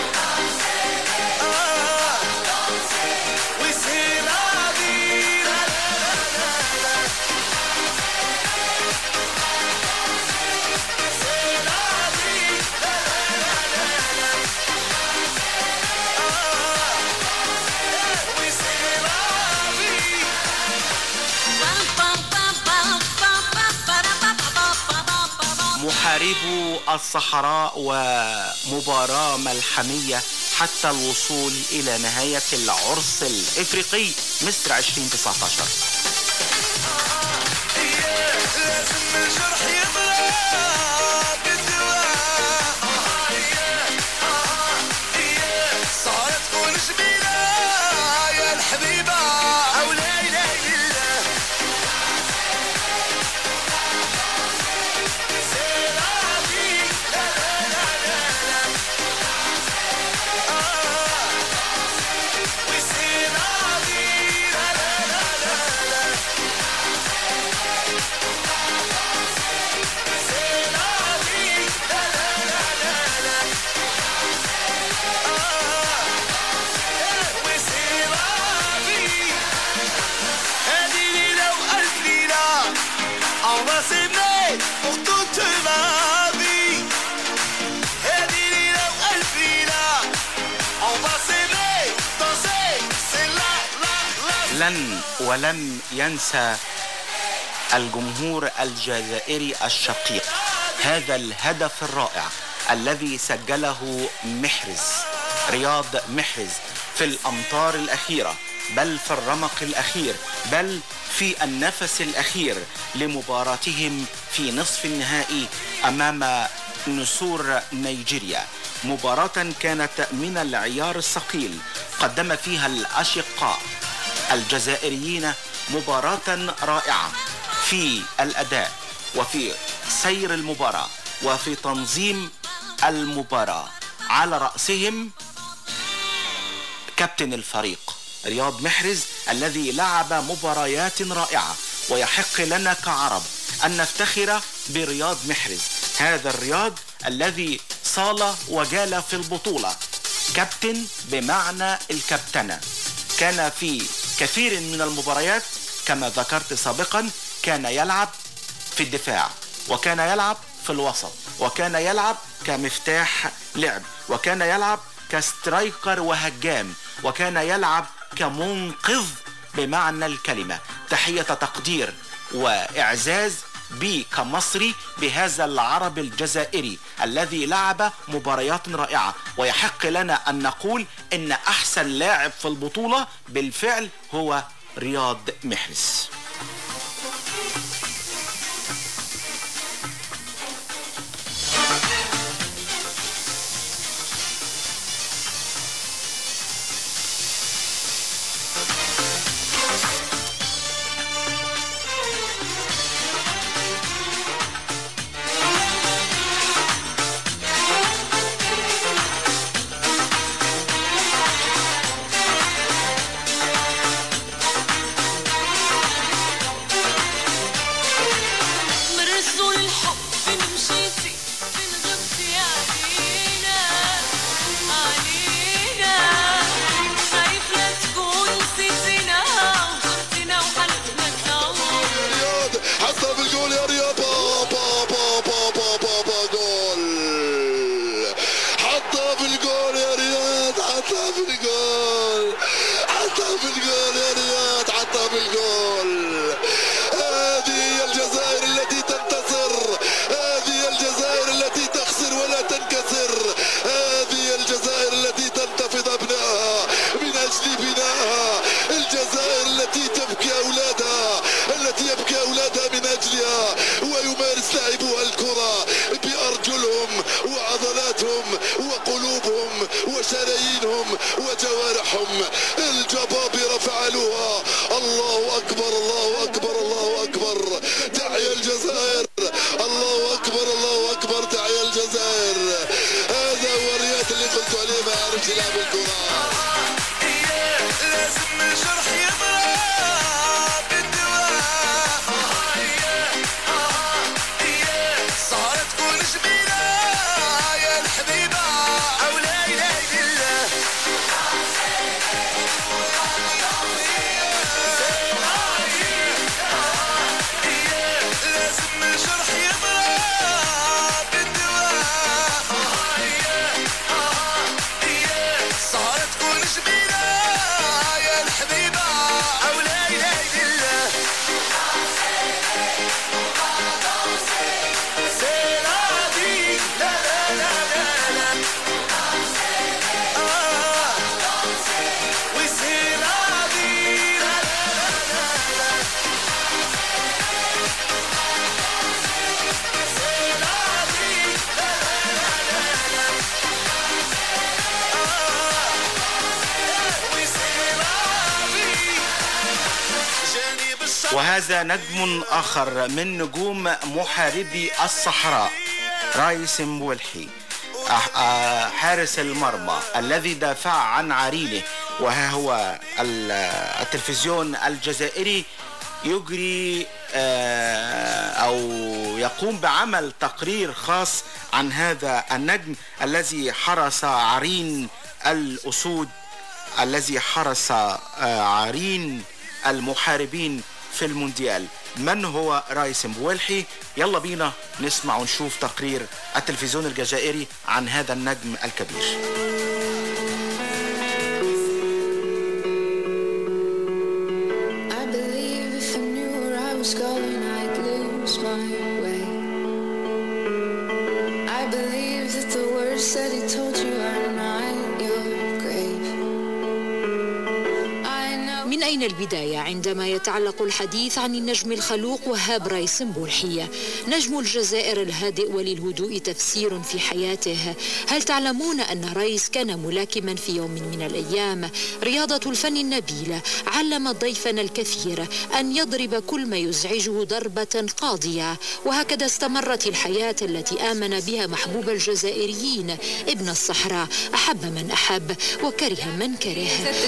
Oui, c'est la vie, la la la la la C'est la vie, la la la la la Oui, c'est la vie محاربو الصحراء ومباراة ملحمية حتى الوصول إلى نهاية العرس الإفريقي مصر 2019 لازم الجرح يضرب بالدواء سهرة تكون جميلة يا الحبيبة أو لا إله إلا C'est la vie, la la la la la Oui, c'est la vie, la la la la la C'est la vie, la la la la la Oui, c'est la vie هذه ليلة وألف ليلة On va s'aimer pour toute ma vie هذه ليلة وألف ليلة On va s'aimer, danser, c'est la la la لن ولم ينسى الجمهور الجزائري الشقيق هذا الهدف الرائع الذي سجله محرز رياض محرز في الأمطار الأخيرة بل في الرمق الأخير بل في النفس الأخير لمباراتهم في نصف النهائي أمام نسور نيجيريا مباراة كانت من العيار الثقيل قدم فيها الأشقاء الجزائريين مباراة رائعة في الأداء وفي سير المباراة وفي تنظيم المباراة على رأسهم كابتن الفريق رياض محرز الذي لعب مباريات رائعة ويحق لنا كعرب أن نفتخر برياض محرز هذا الرياض الذي صال وجال في البطولة كابتن بمعنى الكابتنة كان في كثير من المباريات كما ذكرت سابقا كان يلعب في الدفاع وكان يلعب في الوسط وكان يلعب كمفتاح لعب وكان يلعب كسترايكر وهجام وكان يلعب كمنقذ بمعنى الكلمة تحية تقدير وإعزاز بي كمصري بهذا العرب الجزائري الذي لعب مباريات رائعة ويحق لنا أن نقول إن أحسن لاعب في البطولة بالفعل هو رياض محرز من رسول الحب مشيتي من غبتي علينا علينا خايف لا تكون نسيتينا وزرتينا وحلفنا نتعوض رياض حتى بالجول يا رياض با با با با با با جول حتى بالجول يا رياض حتى بالجول حتى بالجول يا رياض حتى بالجول هذه هي الجزائر التي تنتصر هذه هي الجزائر التي تخسر ولا تنكسر هذه هي الجزائر التي تنتفض ابنائها من اجل بنائها الجزائر التي تبكي اولادها التي يبكي اولادها من اجلها ويمارس لاعبوها الكره بارجلهم وعضلاتهم وقلوبهم وشرايينهم وجوارحهم الجبابرة فعلوها الله اكبر الله اكبر الله اكبر تحيا الجزائر الله اكبر الله اكبر تحيا الجزائر هذا هو الرياض اللي قلت عليه ما يعرفش يلعب الكره لازم الجرح يضرب بالدواء سهرة تكون جميلة يا الحبيبة أو لا إله إلا الله لازم الجرح يضرب بالدواء سهرة تكون جميلة يا الحبيبة أو لا إله إلا الله C'est la vie, la la la la la. Ah, oui c'est la vie, la la la la la. C'est la vie, la la la la la. Ah, oui c'est la vie. جاني بالشر وهذا نجم آخر من نجوم محاربي الصحراء رايس مولحي أح- آه، حارس المرمى الذي دافع عن عرينه وها هو ال- التلفزيون الجزائري يجري آه، أو يقوم بعمل تقرير خاص عن هذا النجم الذي حرس عرين الأسود الذي حرس آه، عرين المحاربين في المونديال من هو رايس مبولحي يلا بينا نسمع ونشوف تقرير التلفزيون الجزائري عن هذا النجم الكبير I believe if I knew where I was going, I'd lose my way. I believe that the words that he told you are not your grave. I know. من أين من البداية عندما يتعلق الحديث عن النجم الخلوق وهاب رايس بولحي نجم الجزائر الهادئ وللهدوء تفسير في حياته هل تعلمون أن رايس كان ملاكما في يوم من الأيام رياضة الفن النبيل علم ضيفنا الكثير أن يضرب كل ما يزعجه ضربة قاضية وهكذا استمرت الحياة التي آمن بها محبوب الجزائريين ابن الصحراء أحب من أحب وكره من كره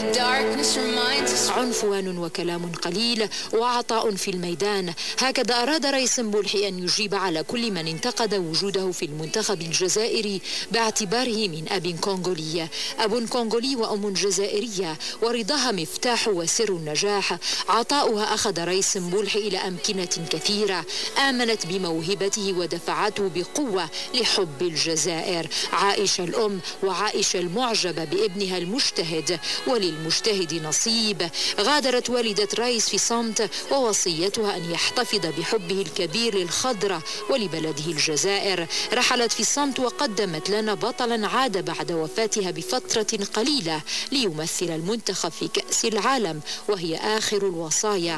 عنفوان وكلام قليل وعطاء في الميدان هكذا أراد رئيس بولحي أن يجيب على كل من انتقد وجوده في المنتخب الجزائري باعتباره من أب كونغولي أب كونغولي وأم جزائرية ورضاها مفتاح وسر النجاح عطاؤها أخذ رئيس بولحي إلى أمكنة كثيرة آمنت بموهبته ودفعته بقوة لحب الجزائر عائشة الأم وعائشة المعجبة بابنها المجتهد وللمجتهد نصيب غادرت والدة رايس في صمت ووصيتها أن يحتفظ بحبه الكبير للخضرة ولبلده الجزائر رحلت في صمت وقدمت لنا بطلا عاد بعد وفاتها بفترة قليلة ليمثل المنتخب في كأس العالم وهي آخر الوصايا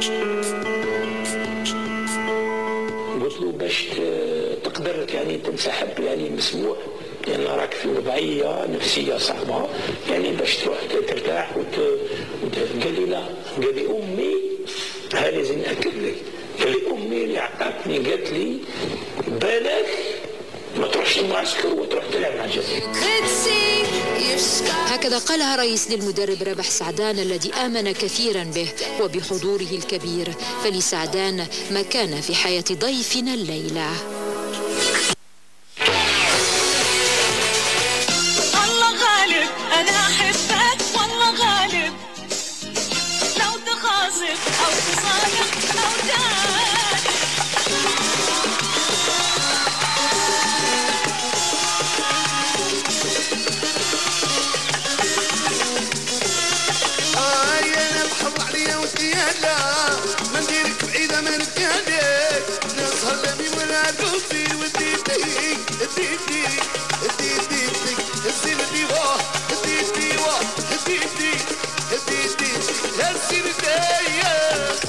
قلت له باش ت- تقدر يعني تنسحب يعني مسموع لان راك في وضعيه نفسيه صعبه يعني باش تروح ت- ترتاح وت... وت... قال لي لا قال لي امي هذه زين اكد لك قال لي امي اللي عقدتني قالت لي بالك ما تروحش المعسكر وتروح تلعب مع الجزائر هكذا قالها رئيس للمدرب رابح سعدان الذي آمن كثيرا به وبحضوره الكبير فلسعدان مكان في حياة ضيفنا الليلة والله غالب انا احبك والله غالب لو تخاصم او تصالح او تعال آه يا انا بحر عليا وزيادة ما نديرك بعيدة من رجالك نسهر لمي ولا قلبي وديتي اديتي اديتي السين ديوا اديتي وا اديتي اديتي يا السين دايا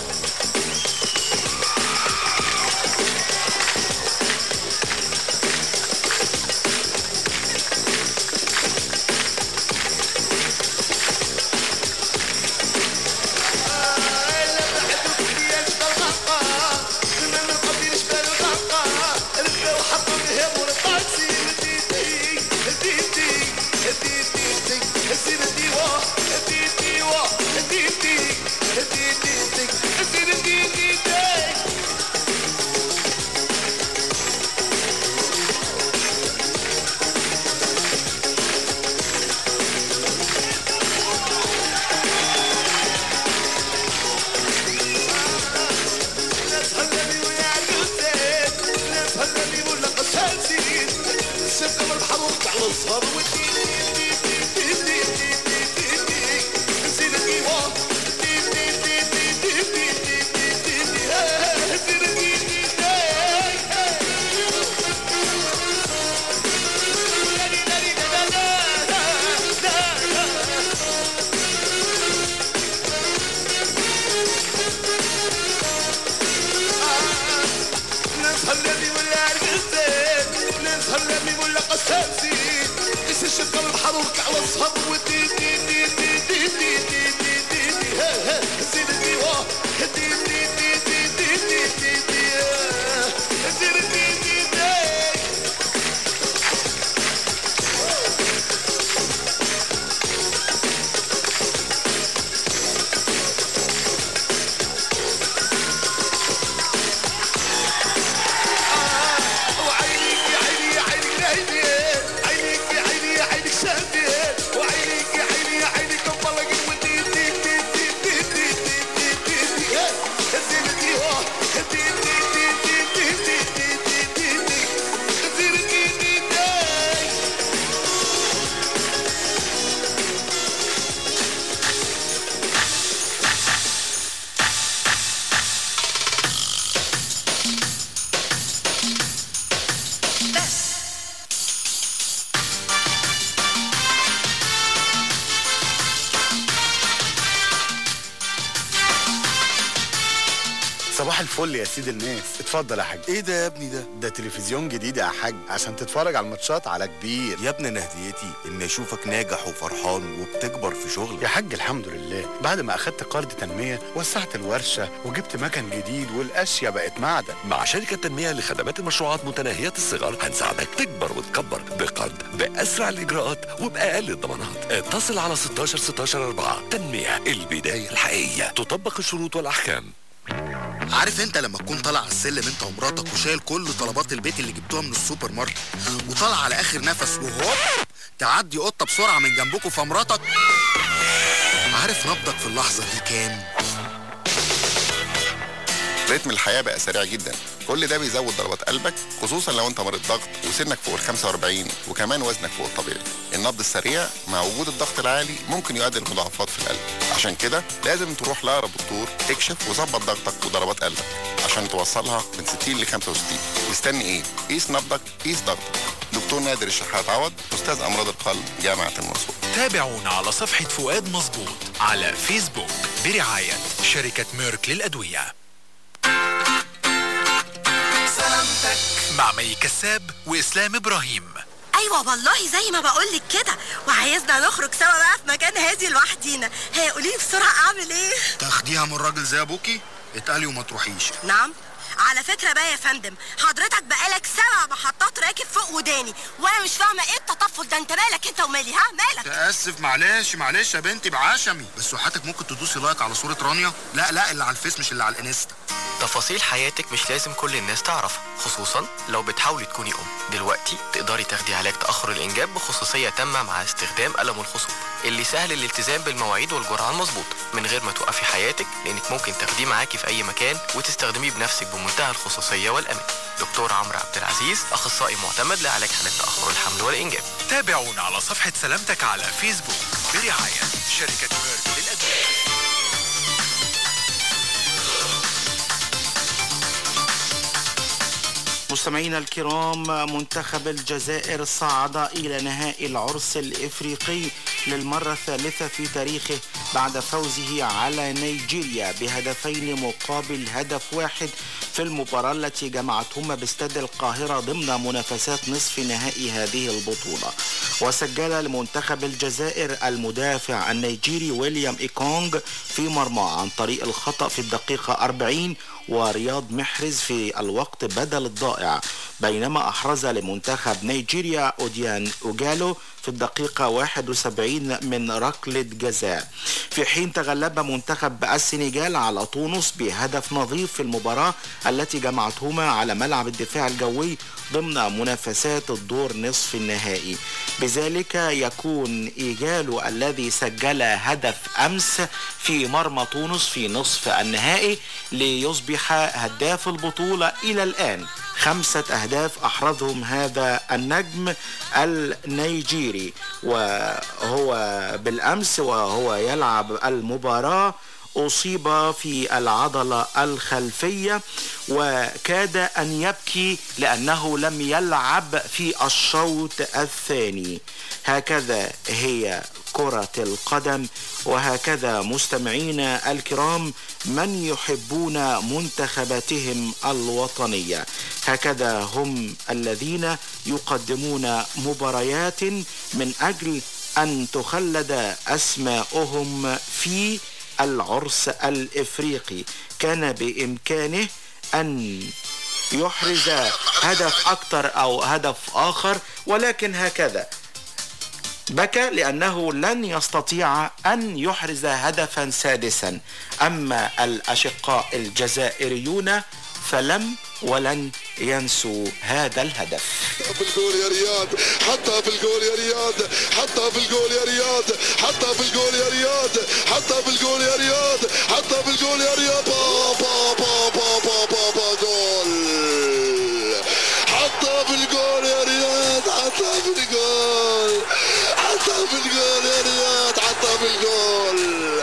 الصبر نسهر لمي ولا عرقزين نسهر لمي ولا قساسي قس الشقة البحر وقع على الصهر ودي دي دي دي دي دي دي دي دي دي ها ها زين الديوا دي دي دي دي دي دي دي دي آه. زين دي دي دي وعينيك يا عيني يا عيني عيني عينيك يا عيني يا عينك شافي وعينيك يا عيني يا عينك صباح الفل يا سيد الناس اتفضل يا حاج ايه ده يا ابني ده ده تلفزيون جديد يا حاج عشان تتفرج على الماتشات على كبير يا ابني انا هديتي ان اشوفك ناجح وفرحان وبتكبر في شغلك يا حاج الحمد لله بعد ما اخدت قرض تنميه وسعت الورشه وجبت مكن جديد والاشياء بقت معدن مع شركة تنمية لخدمات المشروعات متناهية الصغر هنساعدك تكبر وتكبر بقرض بأسرع الإجراءات وبأقل الضمانات اتصل على 16 16 4 تنمية البداية الحقيقية تطبق الشروط والأحكام عارف انت لما تكون طالع على السلم انت ومراتك وشايل كل طلبات البيت اللي جبتوها من السوبر ماركت وطالع على اخر نفس وهوب تعدي قطه بسرعه من جنبكوا فمراتك عارف نبضك في اللحظه دي كام رتم الحياة بقى سريع جدا كل ده بيزود ضربات قلبك خصوصا لو انت مريض ضغط وسنك فوق ال 45 وكمان وزنك فوق الطبيعي النبض السريع مع وجود الضغط العالي ممكن يؤدي لمضاعفات في القلب عشان كده لازم تروح لأقرب دكتور تكشف وظبط ضغطك وضربات قلبك عشان توصلها من 60 ل 65 مستني ايه قيس نبضك قيس ضغطك دكتور نادر الشحات عوض استاذ امراض القلب جامعه المنصوره تابعونا على صفحة فؤاد مظبوط على فيسبوك برعاية شركة ميرك للأدوية سلامتك مع مي كساب وإسلام إبراهيم ايوه والله زي ما بقولك كده وعايزنا نخرج سوا بقى في مكان هادي لوحدينا هي قولي لي بسرعه اعمل ايه تاخديها من راجل زي ابوكي اتقلي وما تروحيش نعم على فكرة بقى يا فندم حضرتك بقالك سبع محطات راكب فوق وداني وانا مش فاهمة ايه التطفل ده انت مالك انت ومالي ها مالك تأسف معلش معلش يا بنتي بعشمي بس وحياتك ممكن تدوسي لايك على صورة رانيا لا لا اللي على الفيس مش اللي على الانستا تفاصيل حياتك مش لازم كل الناس تعرفها خصوصا لو بتحاولي تكوني ام دلوقتي تقدري تاخدي علاج تاخر الانجاب بخصوصيه تامه مع استخدام قلم الخصوب اللي سهل الالتزام بالمواعيد والجرعه المظبوطه من غير ما توقفي حياتك لانك ممكن تاخديه معاكي في اي مكان وتستخدميه بنفسك بمنتهى الخصوصيه والامان دكتور عمرو عبد العزيز اخصائي معتمد لعلاج حالات تاخر الحمل والانجاب تابعونا على صفحة سلامتك على فيسبوك برعاية شركة ميرك للأدوية مستمعينا الكرام منتخب الجزائر صعد إلى نهائي العرس الإفريقي للمرة الثالثة في تاريخه بعد فوزه على نيجيريا بهدفين مقابل هدف واحد في المباراة التي جمعتهما باستاد القاهرة ضمن منافسات نصف نهائي هذه البطولة وسجل لمنتخب الجزائر المدافع النيجيري ويليام إيكونغ في مرمى عن طريق الخطأ في الدقيقة 40 ورياض محرز في الوقت بدل الضائع بينما أحرز لمنتخب نيجيريا أوديان أوجالو في الدقيقة 71 من ركلة جزاء في حين تغلب منتخب السنغال على تونس بهدف نظيف في المباراة التي جمعتهما على ملعب الدفاع الجوي ضمن منافسات الدور نصف النهائي بذلك يكون إيجالو الذي سجل هدف أمس في مرمى تونس في نصف النهائي ليصبح هداف البطولة إلى الآن خمسة أهداف أحرزهم هذا النجم النيجيري وهو بالأمس وهو يلعب المباراة أصيب في العضلة الخلفية وكاد أن يبكي لأنه لم يلعب في الشوط الثاني هكذا هي كرة القدم وهكذا مستمعينا الكرام من يحبون منتخباتهم الوطنية هكذا هم الذين يقدمون مباريات من أجل أن تخلد أسماؤهم في العرس الإفريقي كان بإمكانه أن يحرز هدف أكثر أو هدف آخر ولكن هكذا بكى لأنه لن يستطيع أن يحرز هدفا سادسا أما الأشقاء الجزائريون فلم ولن ينسوا هذا الهدف في الجول يا رياض حطها في الجول يا رياض حطها في الجول يا رياض حطها في الجول يا رياض حطها في الجول يا رياض حطها في الجول يا رياض با با با با با با با جول حطها في الجول يا رياض حطها في الجول حطها في الجول يا رياض حطها في الجول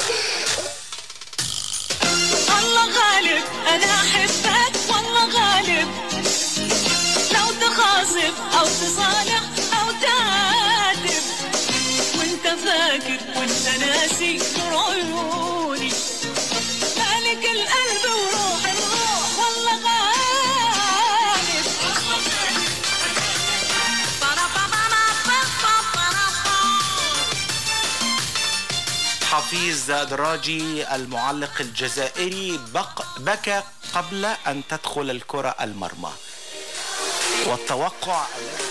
والله غالب انا احبك والله غالب لو تخاصم او تصالح او تعاتب وانت فاكر وانت ناسي نور عيوني مالك القلب وروح الروح حفيظ دراجي المعلق الجزائري بق بكى قبل أن تدخل الكرة المرمى والتوقع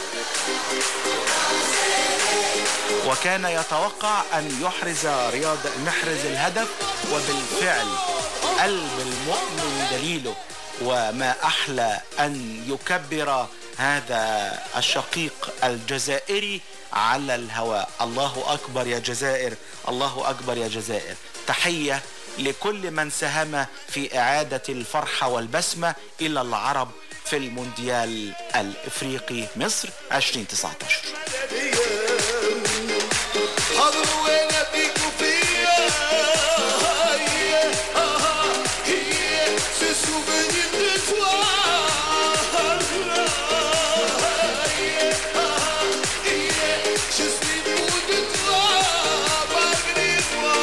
وكان يتوقع أن يحرز رياض محرز الهدف وبالفعل قلب المؤمن دليله وما أحلى أن يكبر هذا الشقيق الجزائري على الهواء الله أكبر يا جزائر الله أكبر يا جزائر تحية لكل من ساهم في إعادة الفرحة والبسمة إلى العرب في المونديال الإفريقي مصر 2019 حضروا وين فيكم فيا هي هي ce souvenir de toi Je suis fou de toi malgré toi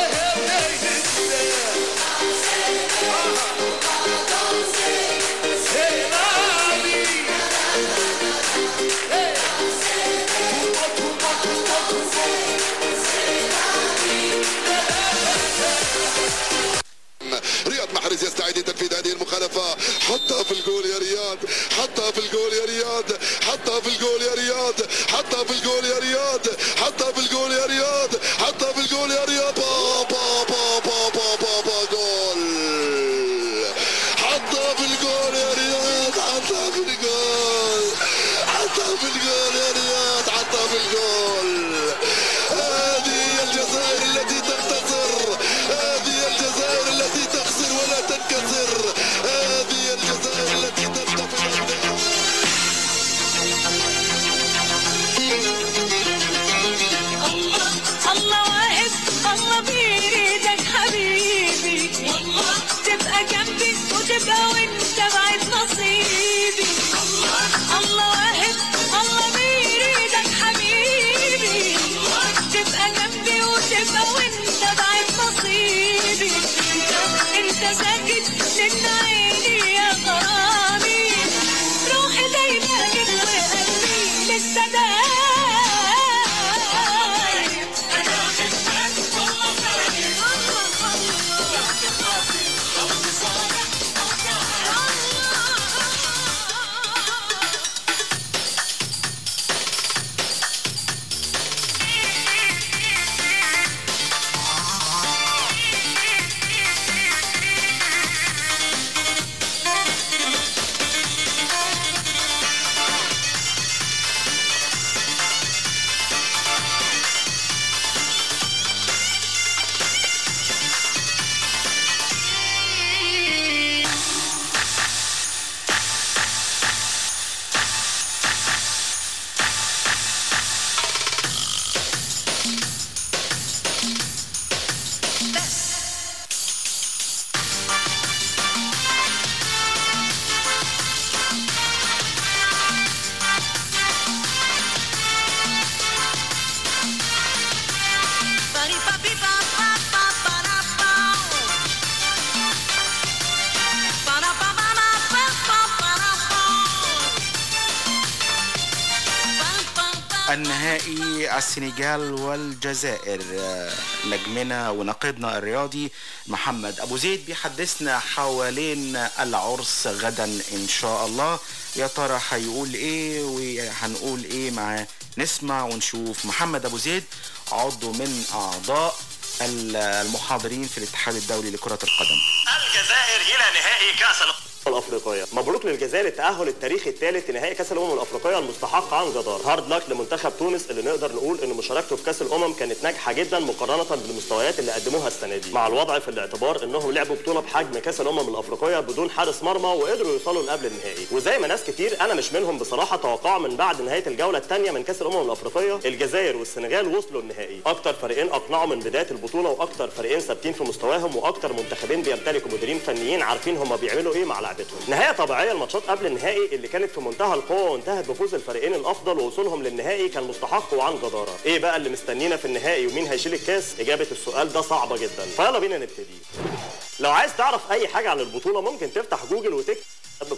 C'est la vie رياض محرز يستعد لتنفيذ هذه المخالفة حطها في الجول يا رياض حطها في الجول يا رياض حطها في الجول يا رياض حطها في الجول يا رياض حطها في الجول يا رياض حطها في الجول يا رياض با با با با با با با جول حطها في الجول يا رياض حطها في الجول حطها في الجول يا رياض حطها في الجول هذه الجزائر التي تنتصر هذه الجزائر التي تخسر ولا تنكسر هذه الجزائر التي تنتصر الله واقف الله بيريدك حبيبي والله تبقى جنبي وتبقى وانت بعد نصيبي الله واقف الله بيريدك حبيبي تبقى جنبي وتبقى وانت بعد نصيبي انت ساكت من عيني يا غرامي روحي دايما لك وقلبي لسه دايم النهائي السنغال والجزائر آه، نجمنا ونقيدنا الرياضي محمد ابو زيد بيحدثنا حوالين العرس غدا ان شاء الله يا ترى هيقول ايه وهنقول ايه معاه نسمع ونشوف محمد ابو زيد عضو من اعضاء المحاضرين في الاتحاد الدولي لكرة القدم الجزائر الى نهائي كاس الأمم الافريقيه مبروك للجزائر التاهل التاريخي الثالث لنهائي كاس الامم الافريقيه المستحق عن جدار هارد لك لمنتخب تونس اللي نقدر نقول ان مشاركته في كاس الامم كانت ناجحه جدا مقارنه بالمستويات اللي قدموها السنه دي مع الوضع في الاعتبار انهم لعبوا بطوله بحجم كاس الامم الافريقيه بدون حارس مرمى وقدروا يوصلوا لقبل النهائي وزي ما ناس كتير انا مش منهم بصراحه توقعوا من بعد نهايه الجوله الثانيه من كاس الامم الافريقيه الجزائر والسنغال وصلوا النهائي اكتر فريقين اقنعوا من بدايه البطوله واكتر فريقين ثابتين في مستواهم واكتر منتخبين بيمتلكوا مديرين فنيين عارفين هم بيعملوا ايه مع لعبتهم نهايه طبيعيه الماتشات قبل النهائي اللي كانت في منتهى القوه وانتهت بفوز الفريقين الافضل ووصولهم للنهائي كان مستحق وعن جداره ايه بقى اللي مستنينا في النهائي ومين هيشيل الكاس اجابه السؤال ده صعبه جدا فيلا بينا نبتدي لو عايز تعرف اي حاجه عن البطوله ممكن تفتح جوجل وتكتب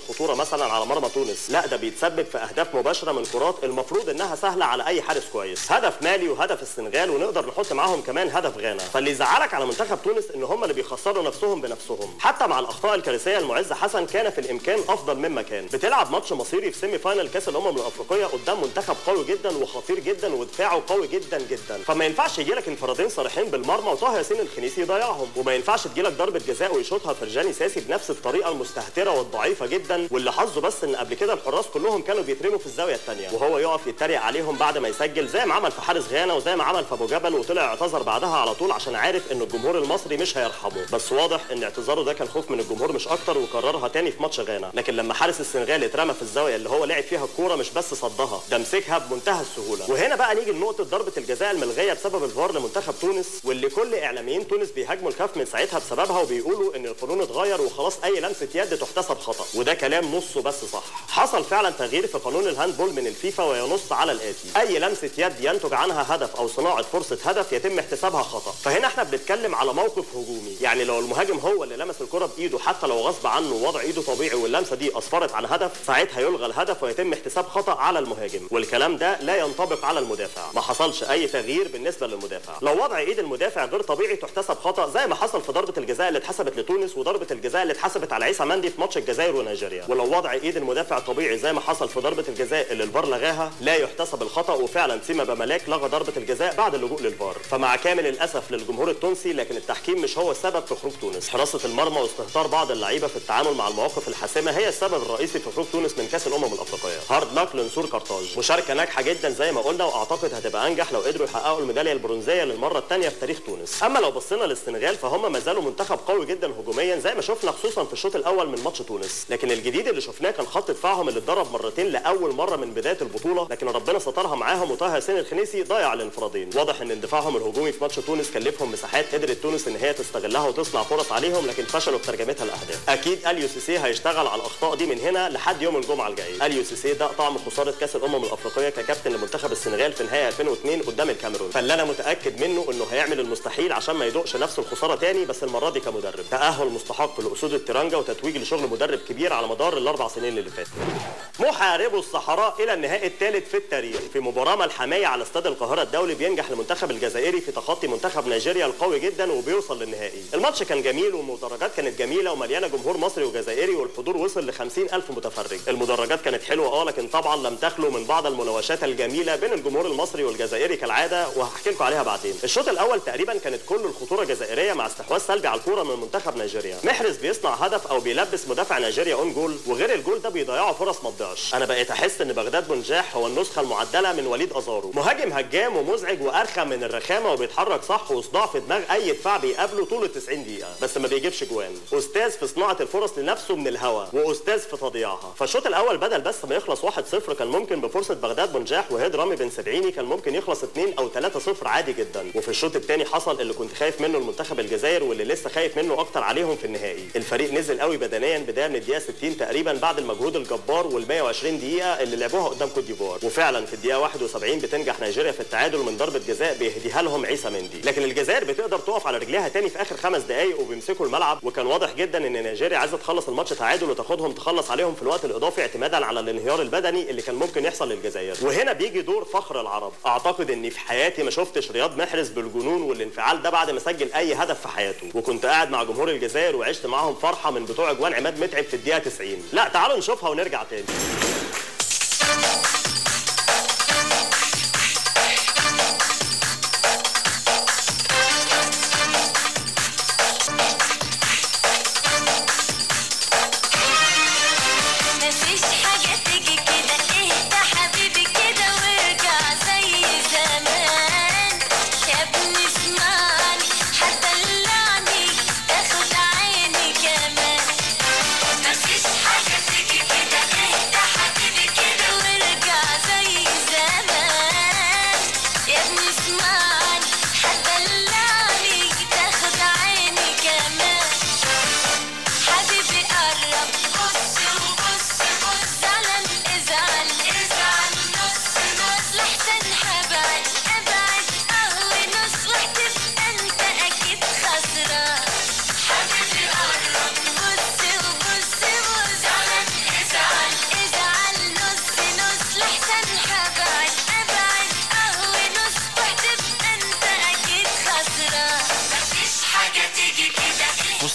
خطوره مثلا على مرمى تونس لا ده بيتسبب في اهداف مباشره من كرات المفروض انها سهله على اي حارس كويس هدف مالي وهدف السنغال ونقدر نحط معاهم كمان هدف غانا فاللي يزعلك على منتخب تونس ان هم اللي بيخسروا نفسهم بنفسهم حتى مع الاخطاء الكارثيه المعز حسن كان في الامكان افضل مما كان بتلعب ماتش مصيري في سيمي فاينل كاس الامم الافريقيه قدام منتخب قوي جدا وخطير جدا ودفاعه قوي جدا جدا فما ينفعش يجي لك انفرادين صريحين بالمرمى وطه ياسين الخنيسي يضيعهم وما ينفعش تجي لك ضربه جزاء ويشوطها فرجاني ساسي بنفس الطريقه المستهتره والضعيفه جدا واللي حظه بس ان قبل كده الحراس كلهم كانوا بيترموا في الزاويه الثانيه وهو يقف يتريق عليهم بعد ما يسجل زي ما عمل في حارس غانا وزي ما عمل في ابو جبل وطلع اعتذر بعدها على طول عشان عارف ان الجمهور المصري مش هيرحمه بس واضح ان اعتذاره ده كان خوف من الجمهور مش اكتر وكررها تاني في ماتش غانا لكن لما حارس السنغال اترمى في الزاويه اللي هو لعب فيها الكوره مش بس صدها ده مسكها بمنتهى السهوله وهنا بقى نيجي لنقطه ضربه الجزاء الملغيه بسبب الفار لمنتخب تونس واللي كل اعلاميين تونس بيهاجموا الكاف من ساعتها بسببها وبيقولوا ان القانون اتغير وخلاص اي لمسه يد تحتسب خطا وده كلام نصه بس صح حصل فعلا تغيير في قانون الهاندبول من الفيفا وينص على الاتي اي لمسه يد ينتج عنها هدف او صناعه فرصه هدف يتم احتسابها خطا فهنا احنا بنتكلم على موقف هجومي يعني لو المهاجم هو اللي لمس الكره بايده حتى لو غصب عنه وضع ايده طبيعي واللمسه دي اسفرت عن هدف ساعتها يلغى الهدف ويتم احتساب خطا على المهاجم والكلام ده لا ينطبق على المدافع ما حصلش اي تغيير بالنسبه للمدافع لو وضع ايد المدافع غير طبيعي تحتسب خطا زي ما حصل في ضربه الجزاء اللي اتحسبت لتونس وضربه الجزاء اللي اتحسبت على عيسى مندي في ماتش الجزائر ونيجيريا ولو وضع ايد المدافع طبيعي زي ما حصل في ضربه الجزاء اللي الفار لغاها لا يحتسب الخطا وفعلا سيما بملاك لغى ضربه الجزاء بعد اللجوء للفار فمع كامل الاسف للجمهور التونسي لكن التحكيم مش هو السبب في خروج تونس حراسه المرمى واستهتار بعض اللعيبه في التعامل مع المواقف الحاسمه هي السبب الرئيسي في خروج تونس من كاس الامم الافريقيه هارد لاك لنسور قرطاج مشاركه ناجحه جدا زي ما قلنا واعتقد هتبقى انجح لو قدروا يحققوا الميداليه البرونزيه للمره الثانيه في تاريخ تونس اما لو بصينا للسنغال فهم ما زالوا منتخب قوي جدا هجوميا زي ما شفنا خصوصا في الشوط الاول من ماتش تونس لكن الجديد اللي شفناه كان خط دفاعهم اللي اتدرب مرتين لاول مره من بدايه البطوله لكن ربنا سترها معاهم وطه ياسين الخنيسي ضيع الانفرادين واضح ان اندفاعهم الهجومي في ماتش تونس كلفهم مساحات قدرت تونس ان هي تستغلها وتصنع فرص عليهم لكن فشلوا في ترجمتها لاهداف اكيد اليو سيسي هيشتغل على الاخطاء دي من هنا لحد يوم الجمعه الجاي اليو سيسي ده طعم خساره كاس الامم الافريقيه ككابتن لمنتخب السنغال في نهايه 2002 قدام الكاميرون فاللي انا متاكد منه انه هيعمل المستحيل عشان ما يدوقش نفس الخساره تاني بس المره دي كمدرب تاهل مستحق لاسود الترانجا وتتويج لشغل مدرب كبير على مدار الاربع سنين اللي فاتوا محاربو الصحراء الى النهائي الثالث في التاريخ في مباراه ملحميه على استاد القاهره الدولي بينجح المنتخب الجزائري في تخطي منتخب نيجيريا القوي جدا وبيوصل للنهائي الماتش كان جميل والمدرجات كانت جميله ومليانه جمهور مصري وجزائري والحضور وصل ل 50 الف متفرج المدرجات كانت حلوه اه لكن طبعا لم تخلو من بعض المناوشات الجميله بين الجمهور المصري والجزائري كالعاده وهحكي لكم عليها بعدين الشوط الاول تقريبا كانت كل الخطوره جزائريه مع استحواذ سلبي على الكوره من منتخب نيجيريا محرز بيصنع هدف او بيلبس مدافع نيجيريا اون جول وغير الجول ده بيضيعوا فرص ما تضيعش انا بقيت احس ان بغداد بنجاح هو النسخه المعدله من وليد ازارو مهاجم هجام ومزعج وارخم من الرخامه وبيتحرك صح وصداع في دماغ اي دفاع بيقابله طول ال 90 دقيقه بس ما بيجيبش جوان استاذ في صناعه الفرص لنفسه من الهوا واستاذ في تضييعها فالشوط الاول بدل بس ما يخلص 1-0 كان ممكن بفرصه بغداد بنجاح وهيد رامي بن سبعيني كان ممكن يخلص 2 او 3-0 عادي جدا وفي الشوط الثاني حصل اللي كنت خايف منه المنتخب الجزائر واللي لسه خايف منه اكتر عليهم في النهائي الفريق نزل قوي بدنيا بدايه من الدقيقه 60 تقريبا بعد المجهود الجبار وال 120 دقيقه اللي لعبوها قدام كوت ديفوار وفعلا في الدقيقه 71 بتنجح نيجيريا في التعادل من ضربه جزاء بيهديها لهم عيسى مندي لكن الجزائر بتقدر تقف على رجليها تاني في اخر خمس دقائق وبيمسكوا الملعب وكان واضح جدا ان نيجيريا عايزه تخلص الماتش تعادل وتاخدهم تخلص عليهم في الوقت الاضافي اعتمادا على الانهيار البدني اللي كان ممكن يحصل للجزائر وهنا بيجي دور فخر العرب اعتقد اني في حياتي ما شفتش رياض محرز بالجنون والانفعال ده بعد ما سجل اي هدف في حياته وكنت قاعد مع جمهور الجزائر وعشت معاهم فرحه من بتوع اجوان عماد متعب في الدقيقه 90 لا تعالوا نشوفها ونرجع تاني مفيش حاجة تيجي كده اهدى حبيبي كده وارجع زي زمان يا ابني اسمعني هتدلعني تاخد عيني كمان مفيش حاجة تيجي كده اهدى حبيبي كده وارجع زي زمان يا ابني اسمعني هتدلعني تاخد عيني كمان حبيبي قرب بص وبص بص زعلان ازعل ازعل نص نص لحسن هبعد ابعد قهوة نص وهتبقى انت اكيد خسران حبيبي قرب بص وبص بص زعلان